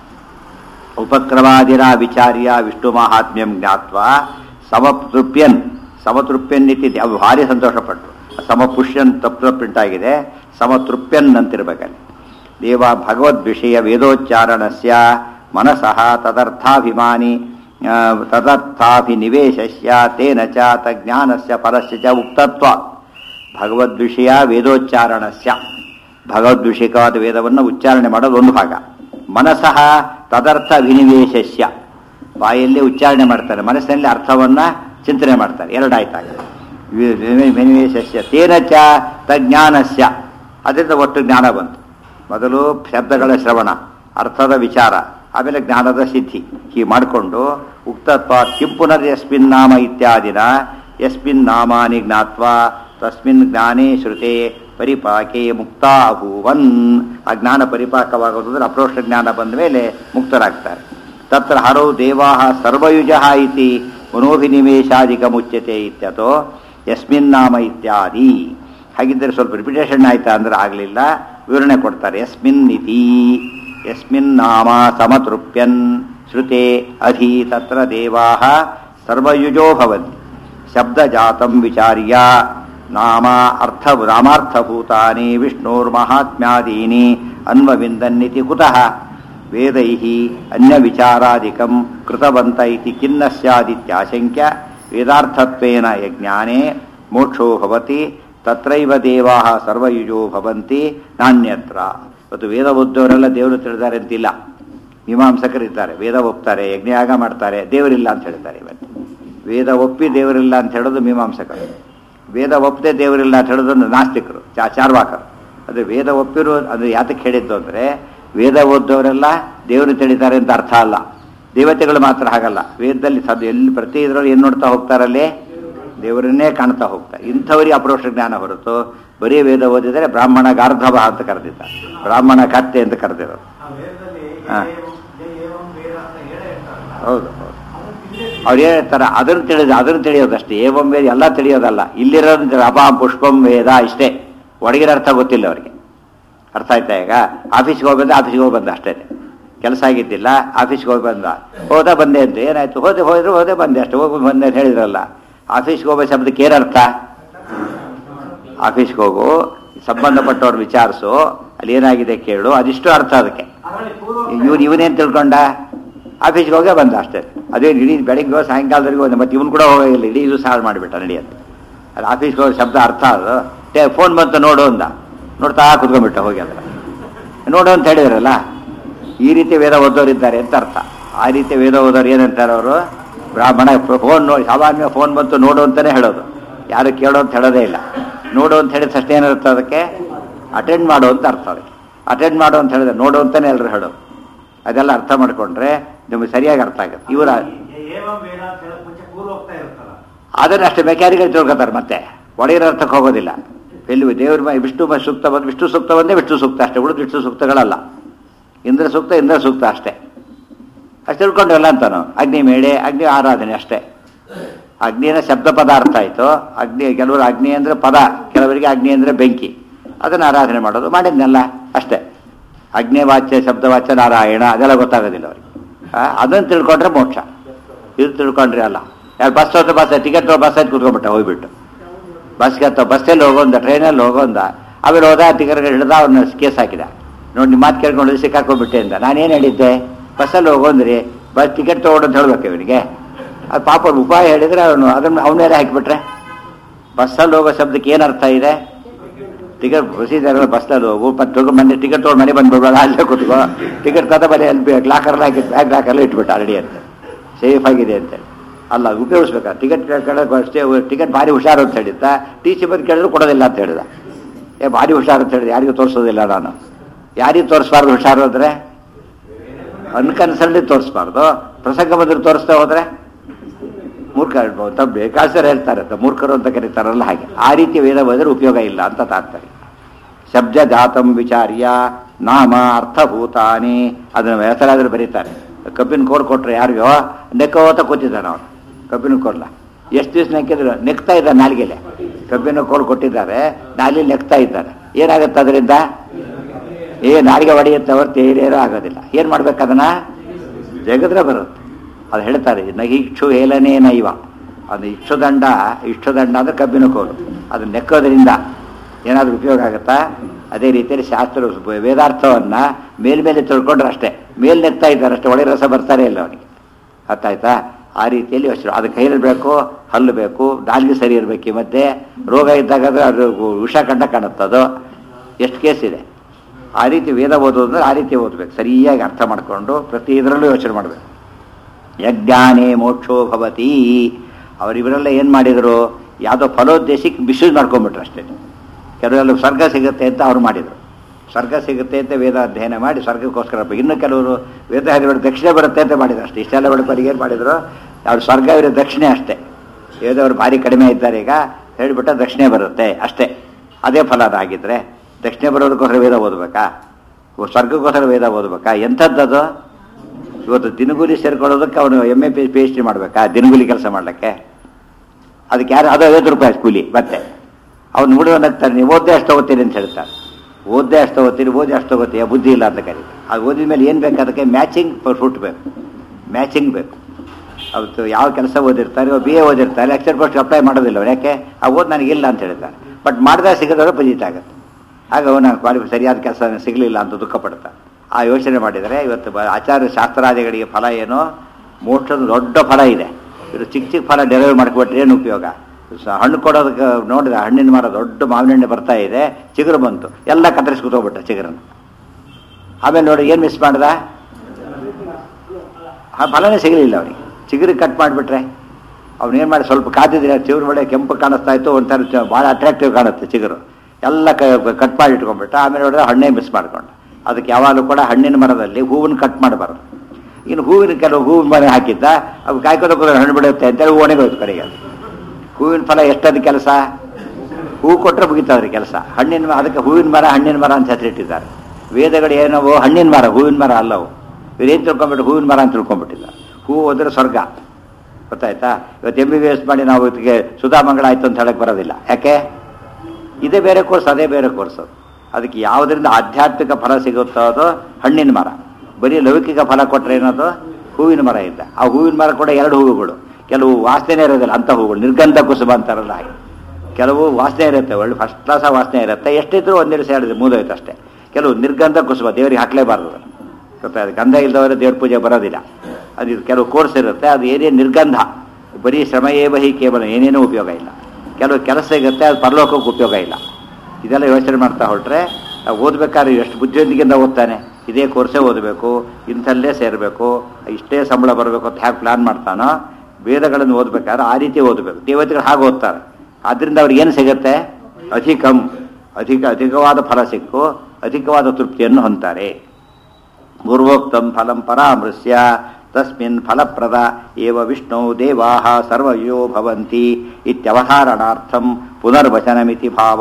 ಉಪಕ್ರಮಾದಿರ ವಿಚಾರ್ಯ ವಿಷ್ಣು ಮಹಾತ್ಮ್ಯಂ ಜ್ಞಾತ್ವ ಸಮತೃಪ್ಯನ್ ಸಮತೃಪ್ಯನ್ ಇತಿ ಅವು ಭಾರಿ ಸಂತೋಷಪಟ್ಟರು ಸಮಪುಷ್ಯನ್ ತಪ್ಪು ತಪ್ಪುಂಟಾಗಿದೆ ಸಮತೃಪ್ಯನ್ ಅಂತಿರ್ಬೇಕಲ್ಲಿ ದೇವ ಭಗವದ್ ವಿಷಯ ವೇದೋಚ್ಚಾರಣಸ್ಯ ಮನಸಃ ತದರ್ಥಾಭಿಮಾನಿ ಆ, ತದರ್ಥಾಭಿನಿವೇಶಸ್ಯ ತೇನ ಚ ತಜ್ಞಾನಸ್ಯ ಪರಸ್ಯ ಚ ಉಕ್ತತ್ವ ಭಗವದ್ವಿಷಯ ವೇದೋಚ್ಚಾರಣಸ್ಯ ಭಗವದ್ವಿಷಯಕವಾದ ವೇದವನ್ನು ಉಚ್ಚಾರಣೆ ಮಾಡೋದು ಒಂದು ಭಾಗ ಮನಸಃ ತದರ್ಥ ವಿನಿವೇಶಸ್ಯ ಬಾಯಲ್ಲಿ ಉಚ್ಚಾರಣೆ ಮಾಡ್ತಾರೆ ಮನಸ್ಸಿನಲ್ಲಿ ಅರ್ಥವನ್ನ ಚಿಂತನೆ ಮಾಡ್ತಾರೆ ಎರಡಾಯ್ತಾಗ ವಿ- ವಿನಿವೇಶಸ್ಯ ತೇನ ಚ ತಜ್ಞಾನಸ್ಯ ಅದರಿಂದ ಒಟ್ಟು ಜ್ಞಾನ ಬಂತು ಮೊದಲು ಶಬ್ದಗಳ ಶ್ರವಣ ಅರ್ಥದ ವಿಚಾರ ಆಮೇಲೆ ಜ್ಞಾನದ ಸಿದ್ಧಿ ಹೀಗೆ ಮಾಡಿಕೊಂಡು ಉಕ್ತತ್ವ ಕಿಂ ಪುನರ್ ಯಸ್ಮಿನ್ ನಾಮ ಇತ್ಯಾದಿನ ಯಸ್ಮಿನ್ ನಾಮಾನಿ ಜ್ಞಾತ್ವ ತಸ್ಮಿನ್ ಜ್ಞಾನೇ ಶ್ರುತೆ ಪರಿಪಾಕೆ ಮುಕ್ತಾ ಅಭೂವನ್ ಆ ಜ್ಞಾನ ಪರಿಪಾಕವಾಗೋದ್ರೆ ಅಪ್ರೋಷ್ಟ ಜ್ಞಾನ ಬಂದ ಮೇಲೆ ಮುಕ್ತರಾಗ್ತಾರೆ ತತ್ರ ಹರೌ ದೇವಾ ಸರ್ವಯುಜ ಇತಿ ಮನೋಭಿನಿವೇಶಾಧಿಕ ಮುಚ್ಯತೆ ಇತ್ಯತೋ ಯಸ್ಮಿನ್ ನಾಮ ಇತ್ಯಾದಿ ಹಾಗಿದ್ದರೆ ಸ್ವಲ್ಪ ರಿಪಿಟೇಷನ್ ಆಯ್ತಾ ಅಂದ್ರೆ ಆಗಲಿಲ್ಲ ವಿವರಣೆ ಕೊಡ್ತಾರೆ ಯಸ್ಮಿನ್ ಇತಿ ಯಸ್ಮಿನ್ ನಾಮ ಸಮತೃಪ್ಯನ್ ಶ್ರುತೆ ಅಧಿ ತತ್ರ ದೇವಾ ಸರ್ವಯುಜೋ ಭವಂತಿ ಶಬ್ದಜಾತಂ ವಿಚಾರ್ಯ ನಾಮ ಅರ್ಥ ರಾಮಾರ್ಥಭೂತಾನಿ ವಿಷ್ಣೋರ್ಮಹಾತ್ಮ್ಯಾದೀನಿ ಅನ್ವವಿಂದನ್ನಿತಿ ಕುತಃ ವೇದೈಃ ಅನ್ಯವಿಚಾರಾದಿಕಂ ಕೃತವಂತ ಇತಿ ಖಿನ್ನ ಸ್ಯಾದಿತ್ಯಾಶಂಕ್ಯ ವೇದಾರ್ಥತ್ವೇನ ಯಜ್ಞಾನೇ ಮೋಕ್ಷೋ ಭವತಿ ತತ್ರೈವ ದೇವಾಃ ಸರ್ವಯುಜೋ ಭವಂತಿ ನಾಣ್ಯತ್ರ ಇವತ್ತು ವೇದ ಓದ್ದವರೆಲ್ಲ ದೇವರು ತಿಳಿದಾರೆ ಅಂತಿಲ್ಲ ಮೀಮಾಂಸಕರಿದ್ದಾರೆ ವೇದ ಒಪ್ತಾರೆ ಯಜ್ಞಯಾಗ ಮಾಡ್ತಾರೆ ದೇವರಿಲ್ಲ ಅಂತ ಹೇಳ್ತಾರೆ ಇವತ್ತು ವೇದ ಒಪ್ಪಿ ದೇವರಿಲ್ಲ ಅಂತ ಹೇಳೋದು ಮೀಮಾಂಸಕರು ವೇದ ಒಪ್ಪದೆ ದೇವರಿಲ್ಲ ಅಂತ ಹೇಳೋದು ನಾಸ್ತಿಕರು ಚಾ ಚಾರ್ವಾಕರು ಅದು ವೇದ ಒಪ್ಪಿರೋ ಅದು ಯಾತಕ್ಕೆ ಹೇಳಿದ್ದು ಅಂದರೆ ವೇದ ಓದ್ದವರೆಲ್ಲ ದೇವರು ತಿಳಿತಾರೆ ಅಂತ ಅರ್ಥ ಅಲ್ಲ ದೇವತೆಗಳು ಮಾತ್ರ ಹಾಗಲ್ಲ ವೇದದಲ್ಲಿ ಸದ್ ಎಲ್ಲಿ ಪ್ರತಿ ಇದರಲ್ಲಿ ಏನು ನೋಡ್ತಾ ಹೋಗ್ತಾರಲ್ಲಿ ದೇವರನ್ನೇ ಕಾಣ್ತಾ ಹೋಗ್ತಾರೆ ಇಂಥವರಿಗೆ ಅಪರೋಕ್ಷ ಜ್ಞಾನ ಹೊರತು ಬರೀ ವೇದ ಓದಿದರೆ ಬ್ರಾಹ್ಮಣ ಗಾರ್ಧವ ಅಂತ ಕರೆದಿದ್ದ ಬ್ರಾಹ್ಮಣ ಕತ್ತೆ ಅಂತ ಕರೆದಿರೋದು ಆ ವೇದದಲ್ಲಿ ಹಾ. ಏವಂ ಜೈ ಏವಂ ವೇದ ಅಂತ ಹೇಳೇ ಇರ್ತಾರಲ್ಲ ಹೌದು ಹೌದು ಅದನ್ನ ತಿಳಿದೇ ಅವ್ರು ಏನು ಹೇಳ್ತಾರೆ ಅದನ್ನು ತಿಳಿದು ಅದನ್ನು ತಿಳಿಯೋದಷ್ಟೇ ಏವಂ ವೇದ ಎಲ್ಲ ತಿಳಿಯೋದಲ್ಲ ಇಲ್ಲಿರೋದು ಅಪಾಂ ಪುಷ್ಪಂ ವೇದ ಇಷ್ಟೇ ಒಳಗಿನ ಅರ್ಥ ಗೊತ್ತಿಲ್ಲ ಅವರಿಗೆ ಅರ್ಥ ಆಯ್ತಾ ಈಗ ಆಫೀಸ್ಗೆ ಹೋಗಿ ಬಂದ ಆಫೀಸ್ಗೆ ಹೋಗಿ ಬಂದ ಅಷ್ಟೇ ಕೆಲಸ ಆಗಿದ್ದಿಲ್ಲ ಆಫೀಸ್ಗೆ ಹೋಗಿ ಬಂದ ಹೋದ ಬಂದೆ ಅಂತ ಏನಾಯ್ತು ಹೋದೆ ಹೋದ್ರೆ ಹೋದೆ ಬಂದೆ ಅಷ್ಟೇ ಹೋಗಿ ಬಂದೆ ಅಂತ ಹೇಳಿದ್ರಲ್ಲ ಆಫೀಸ್ಗೆ ಹೋಗೋ ಶಬ್ದಕ್ಕೆ ಏನರ್ಥ ಆಫೀಸ್ಗೆ ಹೋಗು ಸಂಬಂಧಪಟ್ಟವ್ರು ವಿಚಾರಿಸು ಅಲ್ಲಿ ಏನಾಗಿದೆ ಕೇಳು ಅದಿಷ್ಟು ಅರ್ಥ ಅದಕ್ಕೆ ಅದರಲ್ಲಿ ಪೂರ್ವ ಇವನು ಇವನೇನು ತಿಳ್ಕೊಂಡ ಆಫೀಸ್ಗೆ ಹೋಗೇ ಬಂದ ಅಷ್ಟೇ ಅದೇ ಇಡೀ ಬೆಳಿಗ್ಗೆ ಸಾಯಂಕಾಲದವರೆಗೂ ಒಂದು ಮತ್ತೆ ಇವನು ಕೂಡ ಹೋಗಿಲ್ಲ ಇಡೀ ದಿವಸ ಹಾಳು ಮಾಡಿಬಿಟ್ಟ ನಡಿಯಂತ ಅದು ಆಫೀಸ್ಗೆ ಹೋಗೋ ಶಬ್ದ ಅರ್ಥ ಅದು ಟೇ ಫೋನ್ ಬಂತು ನೋಡು ಅಂದ ನೋಡ್ತಾ ಕುತ್ಕೊಂಡ್ಬಿಟ್ಟ ಹೋಗಿ ಅದ್ರ ನೋಡು ಅಂತ ಹೇಳಿದ್ರಲ್ಲ ಈ ರೀತಿ ವೇದ ಓದೋರಿದ್ದಾರೆ ಅಂತ ಅರ್ಥ ಆ ರೀತಿ ವೇದ ಓದೋರು ಏನಂತಾರೆ ಅವರು ಬ್ರಾಹ್ಮಣ ಫೋನ್ ನೋಡಿ ಸಾಮಾನ್ಯ ಫೋನ್ ಬಂತು ನೋಡು ಅಂತಲೇ ಹೇಳೋದು ಯಾರು ಕೇಳೋ ಅಂತ ಹೇಳೋದೇ ಇಲ್ಲ ನೋಡು ಅಂತ ಹೇಳಿದ ತಕ್ಷಣ ಏನಿರುತ್ತೆ ಅದಕ್ಕೆ ಅಟೆಂಡ್ ಮಾಡು ಅಂತ ಅರ್ಥ ಅದಕ್ಕೆ ಅಟೆಂಡ್ ಮಾಡು ಅಂತ ಹೇಳಿದ್ರೆ ನೋಡು ಅಂತಲೇ ಎಲ್ಲರೂ ಹೇಳೋದು ಅದೆಲ್ಲ ಅರ್ಥ ಮಾಡ್ಕೊಂಡ್ರೆ ನಿಮಗೆ ಸರಿಯಾಗಿ ಅರ್ಥ ಆಗುತ್ತೆ ಇವರ ಏವಂ ವೇದ ಅಂತ ಹೇಳಕ್ ಮುಂಚೆ ಪೂರ್ವೋಕ್ತ ಇರುತ್ತಲ್ಲ ಅದನ್ನ ಅಷ್ಟೇ ಮೆಕ್ಯಾನಿಕಲ್ ತಿಳ್ಕೊತಾರೆ ಮತ್ತೆ ಒಡೆಯರ ಅರ್ಥಕ್ಕೆ ಹೋಗೋದಿಲ್ಲ ಎಲ್ಲಿ ದೇವ್ರ ಮ- ವಿಷ್ಣು ಮ- ಸೂಕ್ತ ಬಂದು ವಿಷ್ಣು ಸೂಕ್ತ ಬಂದೇ ವಿಷ್ಣು ಸೂಕ್ತ ಅಷ್ಟೇ ಉಳಿದು ವಿಷ್ಣು ಸೂಕ್ತಗಳಲ್ಲ ಇಂದ್ರ ಸೂಕ್ತ ಇಂದ್ರ ಸೂಕ್ತ ಅಷ್ಟೇ ಅಷ್ಟು ತಿಳ್ಕೊಂಡ್ರಲ್ಲ ಅಂತಾನು ಅಗ್ನಿ ಮೇಳೆ ಅಗ್ನಿ ಆರಾಧನೆ ಅಷ್ಟೇ ಅಗ್ನಿನ ಶಬ್ದ ಪದಾರ್ಥ ಆಯಿತು ಅಗ್ನಿ ಕೆಲವರು ಅಗ್ನಿ ಅಂದರೆ ಪದ ಕೆಲವರಿಗೆ ಅಗ್ನಿ ಅಂದರೆ ಬೆಂಕಿ ಅದನ್ನು ಆರಾಧನೆ ಮಾಡೋದು ಮಾಡಿದ್ನಲ್ಲ ಅಷ್ಟೇ ಅಗ್ನಿವಾಚ್ಯ ಶಬ್ದವಾಚ್ಯ ನಾರಾಯಣ ಅದೆಲ್ಲ ಗೊತ್ತಾಗೋದಿಲ್ಲ ಅವ್ರಿಗೆ ಆ, ಅದನ್ನು ತಿಳ್ಕೊಂಡ್ರೆ ಮೋಕ್ಷ ಇದು ತಿಳ್ಕೊಂಡ್ರೆ ಅಲ್ಲ ಯಾರು ಬಸ್ ಹೋದ್ರೆ ಬಸ್ ಟಿಕೆಟ್ ಬಸ್ ಆಯ್ತು ಕೂತ್ಕೊಂಡ್ಬಿಟ್ಟ ಹೋಗ್ಬಿಟ್ಟು ಬಸ್ಗೆ ಹತ್ತ ಬಸ್ಸಲ್ಲಿ ಹೋಗೋಂದ ಟ್ರೈನಲ್ಲಿ ಹೋಗೋಂದ ಆಮೇಲೆ ಹೋದ ಟಿಕೆಟ್ ಹಿಡ್ದ ಅವ್ನ ಕೇಸ್ ಹಾಕಿದ ನೋಡಿ ನಿಮ್ಮ ಮಾತು ಕೇಳ್ಕೊಂಡು ಸಿಕ್ಕಾಕೊಂಡ್ಬಿಟ್ಟೆ ಅಂತ ನಾನೇನು ಹೇಳಿದ್ದೆ ಬಸ್ಸಲ್ಲಿ ಹೋಗೋಂದ್ರಿ ಬಸ್ ಟಿಕೆಟ್ ತೊಗೊಂಡು ಅಂತ ಹೇಳ್ಬೇಕು ಇವನಿಗೆ ಅದು ಪಾಪ ಅವ್ನು ಉಪಾಯ ಹೇಳಿದ್ರೆ ಅವನು ಅದನ್ನು ಅವನ ಮೇಲೆ ಹಾಕಿಬಿಟ್ರೆ ಬಸ್ಸಲ್ಲಿ ಹೋಗೋ ಶಬ್ದಕ್ಕೆ ಏನು ಅರ್ಥ ಇದೆ ಟಿಕೆಟ್ ಪ್ರೊಸೀಜರ್ ಬಸ್ಸಲ್ಲಿ ಹೋಗು ಮತ್ತೆ ತಗೊಂಡು ಮನೆ ಟಿಕೆಟ್ ತೊಗೊಂಡು ಮನೆ ಬಂದ್ಬಿಡ್ಬೇಡ ಅಲ್ಲೇ ಕೂತ್ಕೋ ಟಿಕೆಟ್ ಕದ ಮನೆ ಅಲ್ಲಿ ಲಾಕರ್ಲ್ಲ ಹಾಕಿ ಬ್ಯಾಗ್ ಲಾಕರ್ಲ್ಲ ಇಟ್ಬಿಟ್ಟು ಆಲ್ರೆಡಿ ಅಂತ ಸೇಫ್ ಆಗಿದೆ ಅಂತೇಳಿ ಅಲ್ಲ ಉಪಯೋಗಿಸ್ಬೇಕಾ ಟಿಕೆಟ್ ಕೇಳೋಕೆ ಅಷ್ಟೇ ಟಿಕೆಟ್ ಭಾರಿ ಹುಷಾರು ಅಂತ ಹೇಳಿದ್ದ ಟಿ ಸಿ ಬಂದು ಕೇಳಿದ್ರು ಕೊಡೋದಿಲ್ಲ ಅಂತ ಹೇಳಿದ ಏ ಭಾರಿ ಹುಷಾರು ಅಂತ ಹೇಳಿದ ಯಾರಿಗೂ ತೋರಿಸೋದಿಲ್ಲ ನಾನು ಯಾರಿಗೂ ತೋರಿಸ್ಬಾರ್ದು ಹುಷಾರು ಅಂದರೆ ಅನ್ಕನ್ಸರ್ಲಿ ತೋರಿಸ್ಬಾರ್ದು ಪ್ರಸಂಗ ಬಂದ್ರೆ ತೋರಿಸ್ತಾ ಹೋದ್ರೆ ಮೂರ್ಖ ತಪ್ಪು ಬೇಕಾಸರು ಹೇಳ್ತಾರೆ ತ- ಮೂರ್ಖರು ಅಂತ ಕರೀತಾರಲ್ಲ ಹಾಗೆ ಆ ರೀತಿ ವೇದ ಓದಿದ್ರೆ ಉಪಯೋಗ ಇಲ್ಲ ಅಂತ ತಾತ್ಪರ್ಯ ಶಬ್ದ ಜಾತಂ ವಿಚಾರ್ಯ ನಾಮ ಅರ್ಥಭೂತಾನಿ ಅದನ್ನ ಹೆಸರಾದ್ರೆ ಬರೀತಾರೆ ಕಬ್ಬಿನ ಕೋರ್ ಕೊಟ್ರೆ ಯಾರಿಗೋ ನೆಕ್ಕೋತ ಕೂತಿದ್ದಾನೆ ಅವನು ಕಬ್ಬಿನ ಕೋರ್ಲ ಎಷ್ಟು ದಿವಸ ನೆಕ್ಕಿದ್ರು ನೆಕ್ತಾ ಇದ್ದಾನೆ ನಾಲಿಗೆಲೆ ಕಬ್ಬಿನ ಕೋಲ್ ಕೊಟ್ಟಿದ್ದಾರೆ ನಾಲಿ ನೆಕ್ತಾ ಇದ್ದಾರೆ ಏನಾಗುತ್ತೆ ಅದರಿಂದ ಏ ನಾಲಿಗೆ ಹೊಡೆಯುತ್ತೆ ಹೊರತು ಏನೇನೂ ಆಗೋದಿಲ್ಲ ಏನು ಮಾಡ್ಬೇಕು ಅದನ್ನ ಜಗದ್ರೆ ಬರುತ್ತೆ ಅದು ಹೇಳ್ತಾರೆ ನಹಿಕ್ಷು ಹೇಲನೇ ನೈವ ಅದು ಇಕ್ಷುದಂಡ ಇಕ್ಷುದಂಡ ಅಂದ್ರೆ ಕಬ್ಬಿನ ಕೋಲು ಅದು ನೆಕ್ಕೋದ್ರಿಂದ ಏನಾದರೂ ಉಪಯೋಗ ಆಗುತ್ತಾ ಅದೇ ರೀತಿಯಲ್ಲಿ ಶಾಸ್ತ್ರ ವೇದಾರ್ಥವನ್ನ ಮೇಲ್ಮೇಲೆ ತಿಳ್ಕೊಂಡ್ರೆ ಅಷ್ಟೇ ಮೇಲ್ ನೆಕ್ತಾ ಇದ್ದಾರೆ ಅಷ್ಟೇ ಒಳ್ಳೆ ರಸ ಬರ್ತಾರೆ ಇಲ್ಲ ಅವನಿಗೆ ಅರ್ಥಾಯ್ತಾ ಆ ರೀತಿಯಲ್ಲಿ ಯೋಚನೆ ಅದಕ್ಕೆ ಕೈಯಲ್ಲಿ ಬೇಕು ಹಲ್ಲು ಬೇಕು ನಾಲ್ಗೆ ಸರಿ ಇರಬೇಕು ಈ ಮಧ್ಯೆ ರೋಗ ಇದ್ದಾಗ ಅದು ಅದು ವಿಷ ಕಂಡ ಕಾಣುತ್ತದು ಎಷ್ಟು ಕೇಸ್ ಇದೆ ಆ ರೀತಿ ವೇದ ಓದೋದ್ರೆ ಆ ರೀತಿ ಓದಬೇಕು ಸರಿಯಾಗಿ ಅರ್ಥ ಮಾಡಿಕೊಂಡು ಪ್ರತಿ ಇದರಲ್ಲೂ ಯೋಚನೆ ಮಾಡಬೇಕು ಯಜ್ಞಾನೇ ಮೋಕ್ಷೋ ಭವತಿ ಅವರಿವರೆಲ್ಲ ಏನು ಮಾಡಿದರು ಯಾವುದೋ ಫಲೋದ್ದೇಶಕ್ಕೆ ಮಿಸ್ಯೂಸ್ ಮಾಡ್ಕೊಂಡ್ಬಿಟ್ರು ಅಷ್ಟೇ ಕೆಲವೆಲ್ಲ ಸ್ವರ್ಗ ಸಿಗುತ್ತೆ ಅಂತ ಅವ್ರು ಮಾಡಿದರು ಸ್ವರ್ಗ ಸಿಗುತ್ತೆ ಅಂತ ವೇದ ಅಧ್ಯಯನ ಮಾಡಿ ಸ್ವರ್ಗಕ್ಕೋಸ್ಕರ ಇನ್ನು ಕೆಲವರು ವೇದ ಹೇಳಿದ್ರು ದಕ್ಷಿಣೆ ಬರುತ್ತೆ ಅಂತ ಮಾಡಿದ್ರು ಅಷ್ಟೇ ಇಷ್ಟೆಲ್ಲ ಬೆಳಕರಿಗೆ ಏನು ಮಾಡಿದರು ಅವ್ರು ಸ್ವರ್ಗ ಇರೋ ದಕ್ಷಿಣೆ ಅಷ್ಟೇ ವೇದವರು ಭಾರಿ ಕಡಿಮೆ ಇದ್ದಾರೆ ಈಗ ಹೇಳಿಬಿಟ್ಟ ದಕ್ಷಿಣೆ ಬರುತ್ತೆ ಅಷ್ಟೇ ಅದೇ ಫಲ ಅದಾಗಿದ್ರೆ ದಕ್ಷಿಣೆ ಬರೋದಕ್ಕೋಸ್ಕರ ವೇದ ಓದಬೇಕಾ ಸ್ವರ್ಗಕ್ಕೋಸ್ಕರ ವೇದ ಓದಬೇಕಾ ಎಂಥದ್ದದು ಇವತ್ತು ದಿನಗೂಲಿ ಸೇರ್ಕೊಳ್ಳೋದಕ್ಕೆ ಅವನು M A P P H D ಮಾಡಬೇಕಾ ದಿನಗೂಲಿ ಕೆಲಸ ಮಾಡಲಿಕ್ಕೆ ಅದಕ್ಕೆ ಯಾರು ಅದು ಐವತ್ತು ರೂಪಾಯಿ ಕೂಲಿ ಮತ್ತೆ ಅವ್ನು ನೋಡಿದ ನಗ್ತಾರೆ ನೀವು ಓದ್ದೆ ಅಷ್ಟು ತಗೋತೀರಿ ಅಂತ ಹೇಳ್ತಾರೆ ಓದ್ದೆ ಅಷ್ಟು ತಗೋತೀರಿ ಓದಿ ಅಷ್ಟು ತಗೋತೀಯ ಬುದ್ಧಿ ಇಲ್ಲ ಅಂತ ಕರೀತಾರೆ ಅದು ಓದಿದ ಮೇಲೆ ಏನು ಬೇಕು ಅದಕ್ಕೆ ಮ್ಯಾಚಿಂಗ್ ಫ್ರೂಟ್ ಬೇಕು ಮ್ಯಾಚಿಂಗ್ ಬೇಕು ಅವತ್ತು ಯಾವ ಕೆಲಸ ಓದಿರ್ತಾರೆ ಬಿ ಎ ಓದಿರ್ತಾರೆ ಲೆಕ್ಚರ್ ಪೋಸ್ಟ್ ಅಪ್ಲೈ ಮಾಡೋದಿಲ್ಲ ಅವ್ರು ಯಾಕೆ ಆ ಓದ್ ನನಗಿಲ್ಲ ಅಂತ ಹೇಳ್ತಾರೆ ಬಟ್ ಮಾಡಿದಾಗ ಸಿಗೋದ್ರೆ ಪಜಿತ ಆಗುತ್ತೆ ಆಗ ಅವನ ಕ್ವಾಲಿಫೈ ಸರಿಯಾದ ಕೆಲಸ ಸಿಗಲಿಲ್ಲ ಅಂತ ದುಃಖ ಪಡ್ತಾನೆ ಆ ಯೋಚನೆ ಮಾಡಿದರೆ ಇವತ್ತು ಬ- ಆಚಾರ್ಯ ಶಾಸ್ತ್ರಾದಿಗಳಿಗೆ ಫಲ ಏನು ಮೋಕ್ಷದ ದೊಡ್ಡ ಫಲ ಇದೆ ಇದು ಚಿಕ್ಕ ಚಿಕ್ಕ ಫಲ ಡೆಲಿವರಿ ಮಾಡಿಕೊಟ್ರೆ ಏನು ಉಪಯೋಗ ಸ- ಹಣ್ಣು ಕೊಡೋದಕ್ಕೆ ನೋಡಿದ ಹಣ್ಣಿನ ಮರ ದೊಡ್ಡ ಮಾವಿನ ಹಣ್ಣು ಬರ್ತಾ ಇದೆ ಚಿಗುರು ಬಂತು ಎಲ್ಲ ಕತ್ತರಿಸಿ ಕೂತ್ಕೊಬಿಟ್ಟ ಚಿಗುರನ್ನು ಆಮೇಲೆ ನೋಡಿ ಏನು ಮಿಸ್ ಮಾಡ್ದ ಆ ಫಲನೇ ಸಿಗಲಿಲ್ಲ ಅವನಿಗೆ ಚಿಗುರು ಕಟ್ ಮಾಡಿಬಿಟ್ರೆ ಏನು ಮಾಡಿ ಸ್ವಲ್ಪ ಕಾದಿದ್ರೆ ಚಿಗುರು ಒಳ್ಳೆ ಕೆಂಪು ಕಾಣಿಸ್ತಾ ಇತ್ತು ಒಂಥರ ಚ- ಭಾಳ ಅಟ್ರಾಕ್ಟಿವ್ ಕಾಣುತ್ತೆ ಚಿಗುರು ಎಲ್ಲ ಕಟ್ ಮಾಡಿ ಇಟ್ಕೊಂಡ್ಬಿಟ್ಟ ಆಮೇಲೆ ನೋಡಿದ್ರೆ ಹಣ್ಣೇ ಮಿಸ್ ಮಾಡ್ಕೊಂಡು ಅದಕ್ಕೆ ಯಾವಾಗಲೂ ಕೂಡ ಹಣ್ಣಿನ ಮರದಲ್ಲಿ ಹೂವನ್ನು ಕಟ್ ಮಾಡಬಾರ್ದು ಇನ್ನು ಹೂವಿನ ಕೆಲವು ಹೂವಿನ ಮರ ಹಾಕಿದ್ದ ಅವು ಕಾಯ್ಕೋದ ಹಣ್ಣು ಬಿಡುತ್ತೆ ಅಂತೇಳಿ ಒಣಗೋಯ್ತು ಕಡೆಗೆ ಅದು ಹೂವಿನ ಫಲ ಎಷ್ಟದು ಕೆಲಸ ಹೂ ಕೊಟ್ಟರೆ ಮುಗಿತಾವ್ರಿ ಕೆಲಸ ಹಣ್ಣಿನ ಮ- ಅದಕ್ಕೆ ಹೂವಿನ ಮರ ಹಣ್ಣಿನ ಮರ ಅಂತ ಹೆಸರಿಟ್ಟಿದ್ದಾರೆ ವೇದಗಳು ಏನವು ಹಣ್ಣಿನ ಮರ ಹೂವಿನ ಮರ ಅಲ್ಲವು ಇವೇನು ತಿಳ್ಕೊಂಬಿಟ್ಟು ಹೂವಿನ ಮರ ಅಂತ ತಿಳ್ಕೊಂಬಿಟ್ಟಿಲ್ಲ ಹೂ ಹೋದ್ರೆ ಸ್ವರ್ಗ ಗೊತ್ತಾಯ್ತಾ ಇವತ್ತು ಎಂ ಬಿ ಬಿ ಎಸ್ ಮಾಡಿ ನಾವು ಇದಕ್ಕೆ ಸುಧಾಮಂಗಳ ಆಯ್ತು ಅಂತ ಹೇಳಕ್ ಬರೋದಿಲ್ಲ ಯಾಕೆ ಇದೇ ಬೇರೆ ಕೋರ್ಸ್ ಅದೇ ಬೇರೆ ಕೋರ್ಸ್ ಅದು ಅದಕ್ಕೆ ಯಾವುದರಿಂದ ಆಧ್ಯಾತ್ಮಿಕ ಫಲ ಸಿಗುತ್ತೋ ಅದು ಹಣ್ಣಿನ ಮರ ಬರೀ ಲೌಕಿಕ ಫಲ ಕೊಟ್ಟರೆ ಏನದು ಹೂವಿನ ಮರ ಇದೆ ಆ ಹೂವಿನ ಮರ ಕೂಡ ಎರಡು ಹೂವುಗಳು ಕೆಲವು ವಾಸನೆ ಇರೋದಿಲ್ಲ ಅಂಥ ಹೂವುಗಳು ನಿರ್ಗಂಧ ಕುಸುಮ ಅಂತಾರಲ್ಲ ಹಾಗೆ ಕೆಲವು ವಾಸನೆ ಇರುತ್ತೆ ಒಳ್ಳೆ ಫಸ್ಟ್ ಕ್ಲಾಸ ವಾಸನೆ ಇರುತ್ತೆ ಎಷ್ಟಿದ್ರು ಒಂದೆರಡು ಸೇರಿದೆ ಮೂದೋಯ್ತು ಅಷ್ಟೇ ಕೆಲವು ನಿರ್ಗಂಧ ಕುಸುಮ ದೇವರಿಗೆ ಹಾಕಲೇಬಾರ್ದು ಅದನ್ನು ಗೊತ್ತಾಯ್ತು ಗಂಧ ಇಲ್ದವರೆ ದೇವ್ರ ಪೂಜೆ ಬರೋದಿಲ್ಲ ಅದು ಇದು ಕೆಲವು ಕೋರ್ಸ್ ಇರುತ್ತೆ ಅದು ಏನೇ ನಿರ್ಗಂಧ ಬರೀ ಶ್ರಮಯೇ ಬಹಿ ಕೇವಲ ಏನೇನೂ ಉಪಯೋಗ ಇಲ್ಲ ಕೆಲವು ಕೆಲಸ ಸಿಗುತ್ತೆ ಅದು ಪರಲೋಕಕ್ಕೆ ಉಪಯೋಗ ಇಲ್ಲ ಇದೆಲ್ಲ ಯೋಚನೆ ಮಾಡ್ತಾ ಹೊರಟ್ರೆ ನಾವು ಓದ್ಬೇಕಾದ್ರೆ ಎಷ್ಟು ಬುದ್ಧಿಯೊಂದಿಗಿಂದ ಓದ್ತಾನೆ ಇದೇ ಕೋರ್ಸೇ ಓದಬೇಕು ಇಂಥಲ್ಲೇ ಸೇರಬೇಕು ಇಷ್ಟೇ ಸಂಬಳ ಬರಬೇಕು ಅಂತ ಹೇಗೆ ಪ್ಲಾನ್ ಮಾಡ್ತಾನೋ ವೇದಗಳನ್ನು ಓದ್ಬೇಕಾದ್ರೆ ಆ ರೀತಿ ಓದಬೇಕು ದೇವತೆಗಳು ಹಾಗೆ ಓದ್ತಾರೆ ಆದ್ದರಿಂದ ಅವ್ರಿಗೆ ಏನು ಸಿಗುತ್ತೆ ಅಧಿಕಂ ಅಧಿಕ ಅಧಿಕವಾದ ಫಲ ಸಿಕ್ಕು ಅಧಿಕವಾದ ತೃಪ್ತಿಯನ್ನು ಹೊಂತಾರೆ ಪೂರ್ವೋಕ್ತಂ ಫಲಂ ಪರಾಮೃಶ್ಯ ತಸ್ಮಿನ್ ಫಲಪ್ರದ ಏವ ವಿಷ್ಣು ದೇವಾ ಸರ್ವಯೋ ಭವಂತಿ ಇತ್ಯವಧಾರಣಾರ್ಥಂ ಪುನರ್ವಚನಮಿತಿ ಭಾವ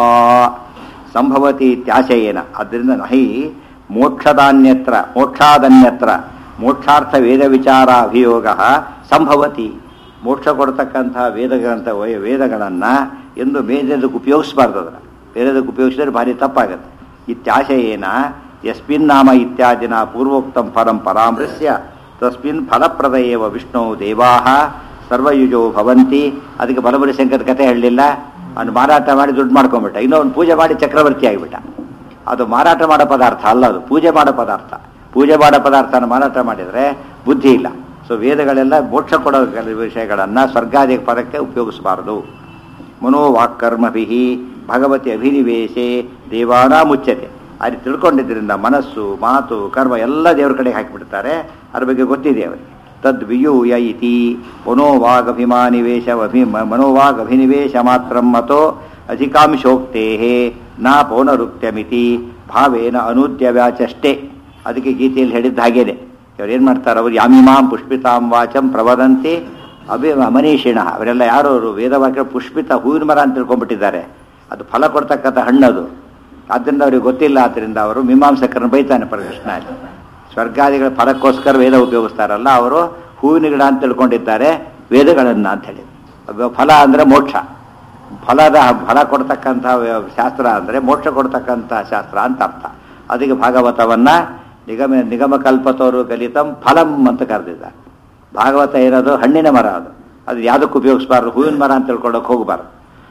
ಸಂಭವತಿ ಇತ್ಯಾಶಯೇನ ಅದರಿಂದ ನಹಿ ಮೋಕ್ಷದಾನ್ಯತ್ರ ಮೋಕ್ಷಾದನ್ಯತ್ರ ಮೋಕ್ಷಾರ್ಥ ವೇದ ವಿಚಾರ ಅಭಿಯೋಗ ಸಂಭವತಿ ಮೋಕ್ಷ ಕೊಡ್ತಕ್ಕಂತಹ ವೇದಗಳಂತ ವೇದಗಳನ್ನು ಎಂದು ಬೇರೆದಕ್ಕೆ ಉಪಯೋಗಿಸಬಾರ್ದು ಅದನ್ನು ಬೇರೆದಕ್ಕೆ ಉಪಯೋಗಿಸಿದ್ರೆ ಭಾರಿ ತಪ್ಪಾಗುತ್ತೆ ಇತ್ಯಾಶಯೇನ ಯಸ್ಮಿನ್ ನಾಮ ಇತ್ಯಾದಿನ ಪೂರ್ವೋಕ್ತಂ ಫಲಂ ಪರಾಮೃಶ್ಯ ತಸ್ಮಿನ್ ಫಲಪ್ರದ ಏವ ವಿಷ್ಣು ದೇವಾ ಸರ್ವಯುಜೋ ಭವಂತಿ ಅದಕ್ಕೆ ಬಲಬಲಿ ಶಂಕರ ಕಥೆ ಹೇಳಲಿಲ್ಲ ಅವನು ಮಾರಾಟ ಮಾಡಿ ದುಡ್ಡು ಮಾಡ್ಕೊಂಬಿಟ್ಟ ಇನ್ನೊಂದು ಪೂಜೆ ಮಾಡಿ ಚಕ್ರವರ್ತಿ ಆಗಿಬಿಟ್ಟ ಅದು ಮಾರಾಟ ಮಾಡೋ ಪದಾರ್ಥ ಅಲ್ಲ ಅದು ಪೂಜೆ ಮಾಡೋ ಪದಾರ್ಥ ಪೂಜೆ ಮಾಡೋ ಪದಾರ್ಥನ ಮಾರಾಟ ಮಾಡಿದರೆ ಬುದ್ಧಿ ಇಲ್ಲ ಸೊ ವೇದಗಳೆಲ್ಲ ಮೋಕ್ಷ ಕೊಡೋ ವಿಷಯಗಳನ್ನು ಸ್ವರ್ಗಾದಿ ಪದಕ್ಕೆ ಉಪಯೋಗಿಸಬಾರದು ಮನೋವಾಕ್ಕರ್ಮಭಿ ಭಗವತಿ ಅಭಿನಿವೇಶೆ ದೇವಾನ ಮುಚ್ಚತೆ ಅಲ್ಲಿ ತಿಳ್ಕೊಂಡಿದ್ದರಿಂದ ಮನಸ್ಸು ಮಾತು ಕರ್ಮ ಎಲ್ಲ ದೇವರ ಕಡೆಗೆ ಹಾಕಿಬಿಡ್ತಾರೆ ಅದ್ರ ಬಗ್ಗೆ ಗೊತ್ತಿದೆ ಅವರಿಗೆ ತದ್ ವಿಯೂಯ ಇತಿ ಮನೋವಾಗಭಿಮಾನಿವೇಶ ಅಭಿ ಮನೋವಾಗಭಿನಿವೇಶ ಮಾತ್ರ ಮತೋ ಅಧಿಕಾಂಶೋಕ್ತೇ ನಾ ಪೌನರುಕ್ತ್ಯಮಿತಿ ಭಾವೇನ ಅನೂದ್ಯ ವ್ಯಾಚಷ್ಟೇ ಅದಕ್ಕೆ ಗೀತೆಯಲ್ಲಿ ಹೇಳಿದ್ದ ಹಾಗೇನೆ ಇವ್ರು ಏನು ಮಾಡ್ತಾರೆ ಅವರು ಯಾಮಿಮಾಂ ಪುಷ್ಪಿತಾಂ ವಾಚಂ ಪ್ರವದಂತಿ ಅಭಿ ಮನೀಷಿಣ ಅವರೆಲ್ಲ ಯಾರು ಅವರು ವೇದವಾಕ್ಯ ಪುಷ್ಪಿತ ಹೂವಿನ ಮರ ಅಂತ ತಿಳ್ಕೊಂಡ್ಬಿಟ್ಟಿದ್ದಾರೆ ಅದು ಫಲ ಕೊಡ್ತಕ್ಕಂಥ ಹಣ್ಣದು ಆದ್ದರಿಂದ ಅವ್ರಿಗೆ ಗೊತ್ತಿಲ್ಲ ಆದ್ದರಿಂದ ಅವರು ಮೀಮಾಂಸಕರನ್ನು ಬೈತಾನೆ ಪರಕೃಷ್ಣ ಅಲ್ಲಿ. ಸ್ವರ್ಗಾದಿಗಳ ಫಲಕ್ಕೋಸ್ಕರ ವೇದ ಉಪಯೋಗಿಸ್ತಾರಲ್ಲ ಅವರು ಹೂವಿನ ಗಿಡ ಅಂತ ತಿಳ್ಕೊಂಡಿದ್ದಾರೆ ವೇದಗಳನ್ನು ಅಂತ ಹೇಳಿ ಅದು ಫಲ ಅಂದರೆ ಮೋಕ್ಷ ಫಲದ ಫಲ ಕೊಡ್ತಕ್ಕಂಥ ವ್ಯ- ಶಾಸ್ತ್ರ ಅಂದರೆ ಮೋಕ್ಷ ಕೊಡ್ತಕ್ಕಂಥ ಶಾಸ್ತ್ರ ಅಂತ ಅರ್ಥ ಅದಕ್ಕೆ ಭಾಗವತವನ್ನು ನಿಗಮ ನಿಗಮ ಕಲ್ಪತೋರು ಕಲಿತಂ ಫಲಂ ಅಂತ ಕರೆದಿದ್ದಾರೆ ಭಾಗವತ ಇರೋದು ಹಣ್ಣಿನ ಮರ ಅದು ಅದು ಯಾವುದಕ್ಕೆ ಉಪಯೋಗಿಸ್ಬಾರ್ದು ಹೂವಿನ ಮರ ಅಂತ ತಿಳ್ಕೊಳ್ಳೋಕೆ ಹೋಗಬಾರ್ದು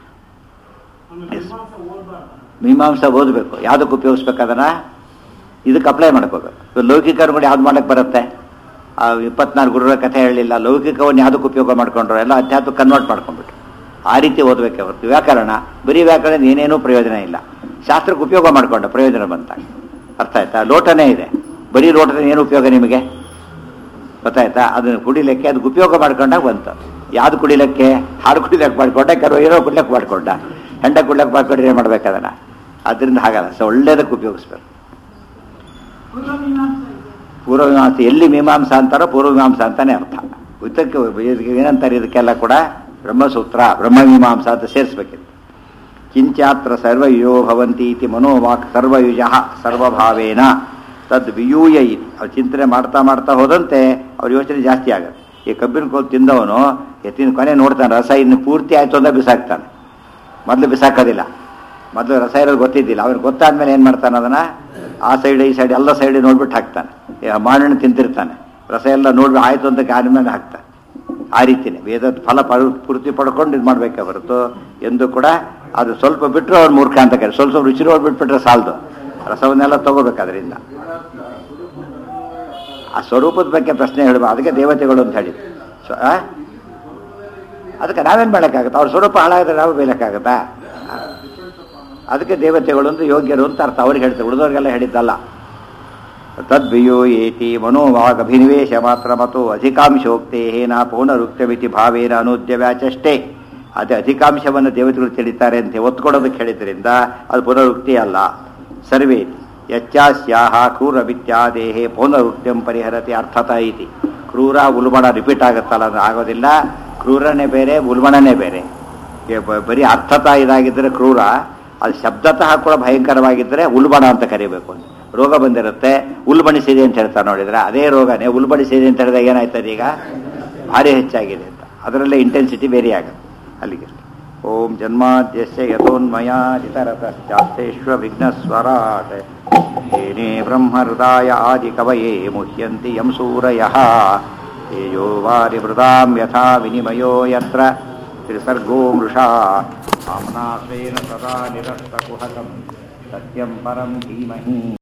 ಮೀಮಾಂಸ ಓದಬೇಕು ಯಾವುದಕ್ಕೆ ಉಪಯೋಗಿಸ್ಬೇಕು ಅದನ್ನ ಇದಕ್ಕೆ ಅಪ್ಲೈ ಮಾಡ್ಕೋಬೇಕು ಇವಾಗ ಲೌಕಿಕರು ಕೂಡ ಯಾವ್ದು ಮಾಡಕ್ಕೆ ಬರುತ್ತೆ ಆ ಇಪ್ಪತ್ನಾಲ್ಕು ಗುರುಗಳ ಕಥೆ ಹೇಳಲಿಲ್ಲ ಲೌಕಿಕವನ್ನು ಯಾವುದಕ್ಕೆ ಉಪಯೋಗ ಮಾಡ್ಕೊಂಡ್ರು ಎಲ್ಲ ಅಧ್ಯಾತ್ಮ ಕನ್ವರ್ಟ್ ಮಾಡ್ಕೊಂಡ್ಬಿಟ್ಟು ಆ ರೀತಿ ಓದಬೇಕೆ ಹೊರತು ವ್ಯಾಕರಣ ಬರೀ ವ್ಯಾಕರಣ ಏನೇನೂ ಪ್ರಯೋಜನ ಇಲ್ಲ ಶಾಸ್ತ್ರಕ್ಕೆ ಉಪಯೋಗ ಮಾಡ್ಕೊಂಡ ಪ್ರಯೋಜನ ಬಂತಾಗ ಅರ್ಥ ಆಯ್ತಾ ಲೋಟನೇ ಇದೆ ಬರೀ ಲೋಟದ ಏನು ಉಪಯೋಗ ನಿಮಗೆ ಗೊತ್ತಾಯ್ತಾ ಅದನ್ನು ಕುಡಿಲಿಕ್ಕೆ ಅದಕ್ಕೆ ಉಪಯೋಗ ಮಾಡ್ಕೊಂಡಾಗ ಬಂತು ಯಾವ್ದು ಕುಡಿಲಿಕ್ಕೆ ಹಾಲು ಕುಡಿಲಕ್ಕೆ ಮಾಡ್ಕೊಂಡ ಕೆಲವು ಏನೋ ಕುಡ್ಲಕ್ಕೆ ಮಾಡ್ಕೊಂಡ ಹೆಂಡ ಕುಡ್ಲಕ್ಕೆ ಮಾಡ್ಕೊಂಡ್ರೆ ಏನು ಮಾಡ್ಬೇಕು ಅದನ್ನ ಅದರಿಂದ ಹಾಗಲ್ಲ ಸೊ ಒಳ್ಳೇದಕ್ಕೆ ಉಪಯೋಗಿಸ್ಬೇಕು ಪೂರ್ವಮೀಮಾಂಸ ಎಲ್ಲಿ ಮೀಮಾಂಸ ಅಂತಾರೋ ಪೂರ್ವಮೀಮಾಂಸ ಅಂತಾನೆ ಅರ್ಥ ಇದಕ್ಕೆ ಇದಕ್ಕೆ ಏನಂತಾರೆ ಇದಕ್ಕೆಲ್ಲ ಕೂಡ ಬ್ರಹ್ಮಸೂತ್ರ ಬ್ರಹ್ಮಮೀಮಾಂಸ ಅಂತ ಸೇರಿಸ್ಬೇಕಿತ್ತು ಕಿಂಚಾತ್ರ ಸರ್ವಯುಜೋ ಭವಂತಿ ಇತಿ ಮನೋವಾಕ್ ಸರ್ವಯುಜ ಸರ್ವಭಾವೇನ ತದ್ ವಿಯೂಯ ಇತಿ ಅವ್ರು ಚಿಂತನೆ ಮಾಡ್ತಾ ಮಾಡ್ತಾ ಹೋದಂತೆ ಅವ್ರ ಯೋಚನೆ ಜಾಸ್ತಿ ಆಗುತ್ತೆ ಈ ಕಬ್ಬಿನ ಕೋಲ್ ತಿಂದವನು ಎತ್ತಿನ ಕೊನೆ ನೋಡ್ತಾನೆ ರಸ ಇನ್ನು ಪೂರ್ತಿ ಆಯ್ತು ಅಂತ ಬಿಸಾಕ್ತಾನೆ ಮೊದಲು ಬಿಸಾಕೋದಿಲ್ಲ ಮೊದಲು ರಸ ಇರೋದು ಗೊತ್ತಿದ್ದಿಲ್ಲ ಅವ್ರಿಗೆ ಗೊತ್ತಾದ್ಮೇಲೆ ಏನು ಮಾಡ್ತಾನೆ ಅದನ್ನ ಆ ಸೈಡ್ ಈ ಸೈಡ್ ಎಲ್ಲ ಸೈಡ್ ನೋಡ್ಬಿಟ್ಟು ಹಾಕ್ತಾನೆ ಈ ಮಾವಿನ ತಿಂತಿರ್ತಾನೆ ರಸ ಎಲ್ಲ ನೋಡ್ಬಿಟ್ಟು ಆಯ್ತು ಅಂತ ಆದ್ಮೇಲೆ ಹಾಕ್ತಾನೆ ಆ ರೀತಿನೇ ವೇದದ ಫಲ ಪಡ್- ಪೂರ್ತಿ ಪಡ್ಕೊಂಡು ಇದು ಮಾಡ್ಬೇಕೆ ಹೊರತು ಎಂದು ಕೂಡ ಅದು ಸ್ವಲ್ಪ ಬಿಟ್ಟರೆ ಅವ್ರು ಮೂರ್ಖ ಅಂತ ಕರೆ ಸ್ವಲ್ಪ ಸ್ವಲ್ಪ ರುಚಿ ನೋಡ್ಬಿಟ್ಬಿಟ್ರೆ ಸಾಲದು ರಸವನ್ನೆಲ್ಲ ತಗೋಬೇಕು ಅದರಿಂದ ಆ ಸ್ವರೂಪದ ಬಗ್ಗೆ ಪ್ರಶ್ನೆ ಹೇಳ್ಬಾರ್ದು ಅದಕ್ಕೆ ದೇವತೆಗಳು ಅಂತ ಹೇಳಿ ಸೊ ಆ? ಅದಕ್ಕೆ ನಾವೇನು ಮಾಡೋಕ್ಕಾಗತ್ತೆ ಅವ್ರ ಸ್ವರೂಪ ಹಾಳಾಗಿದ್ರೆ ನಾವು ಬೇಯಕ್ಕಾಗತ್ತಾ ಅದಕ್ಕೆ ದೇವತೆಗಳು ಅಂತ ಯೋಗ್ಯರು ಅಂತ ಅರ್ಥ ಅವ್ರಿಗೆ ಹೇಳ್ತಾರೆ ಉಳಿದವ್ರಿಗೆಲ್ಲ ಹೇಳಿದ್ದಲ್ಲ ತದ್ವಿಯೋ ಏತಿ ಮನೋವಾಗ್ ಅಭಿನಿವೇಶ ಮಾತ್ರ ಮತ್ತು ಅಧಿಕಾಂಶೋಕ್ತೇ ಹೇನ ಪೌನರುಕ್ತಮಿತಿ ಭಾವೇನ ಅನೂದ್ಯ ವ್ಯಾಚಷ್ಟೇ ಅದೇ ಅಧಿಕಾಂಶವನ್ನು ದೇವತೆಗಳು ತಿಳಿತಾರೆ ಅಂತ ಒತ್ಕೊಡೋದಕ್ಕೆ ಹೇಳಿದ್ರಿಂದ ಅದು ಪುನರುಕ್ತಿ ಅಲ್ಲ ಸರ್ವೇ ಯಚ್ಚಾಸ್ಯಾಹ ಕ್ರೂರವಿತ್ಯಾದೇಹೇ ಪೌನರುಕ್ತಿಯಂ ಪರಿಹರತಿ ಅರ್ಥತ ಇತಿ ಕ್ರೂರ ಉಲ್ಬಣ ರಿಪೀಟ್ ಆಗುತ್ತಲ್ಲ ಅದು ಆಗೋದಿಲ್ಲ ಕ್ರೂರನೇ ಬೇರೆ ಉಲ್ಬಣನೇ ಬೇರೆ ಏ ಬ- ಬರೀ ಅರ್ಥತ ಇದಾಗಿದ್ದರೆ ಕ್ರೂರ ಅದು ಶಬ್ದತಃ ಕೂಡ ಭಯಂಕರವಾಗಿದ್ದರೆ ಉಲ್ಬಣ ಅಂತ ಕರಿಬೇಕು ಅಂತ ರೋಗ ಬಂದಿರುತ್ತೆ ಉಲ್ಬಣಿಸಿದೆ ಅಂತ ಹೇಳ್ತಾರೆ ನೋಡಿದ್ರೆ ಅದೇ ರೋಗನೇ ಉಲ್ಬಣಿಸಿದೆ ಅಂತ ಹೇಳಿದಾಗ ಏನಾಯ್ತದೆ ಈಗ ಭಾರಿ ಹೆಚ್ಚಾಗಿದೆ ಅಂತ ಅದರಲ್ಲೇ ಇಂಟೆನ್ಸಿಟಿ ಬೇರೆ ಆಗುತ್ತೆ ಅಲ್ಲಿಗೆ ಓಂ ಜನ್ಮಾದ್ಯಸ್ಯ ಯಥೋನ್ಮಯಾದಿತರತಶ್ಚಾಸ್ತೇಶ್ವ ವಿಘ್ನಸ್ವರಾಟ್ ಏನೇ ಬ್ರಹ್ಮಹೃದಾಯ ಆದಿ ಕವಯೇ ಮುಹ್ಯಂತಿ ಯಂ ಸೂರಯಃ ತೇಜೋ ವಾರಿವೃತಾಂ ಯಥಾ ವಿನಿಮಯೋ ಯತ್ರ ತ್ರಿಸರ್ಗೋ ಮೃಷಾ ಆಮ್ನಾಸ್ವೇನ ಸದಾ ನಿರಸ್ತಕುಹಕಂ ಸತ್ಯಂ ಪರಂ ಧೀಮಹಿ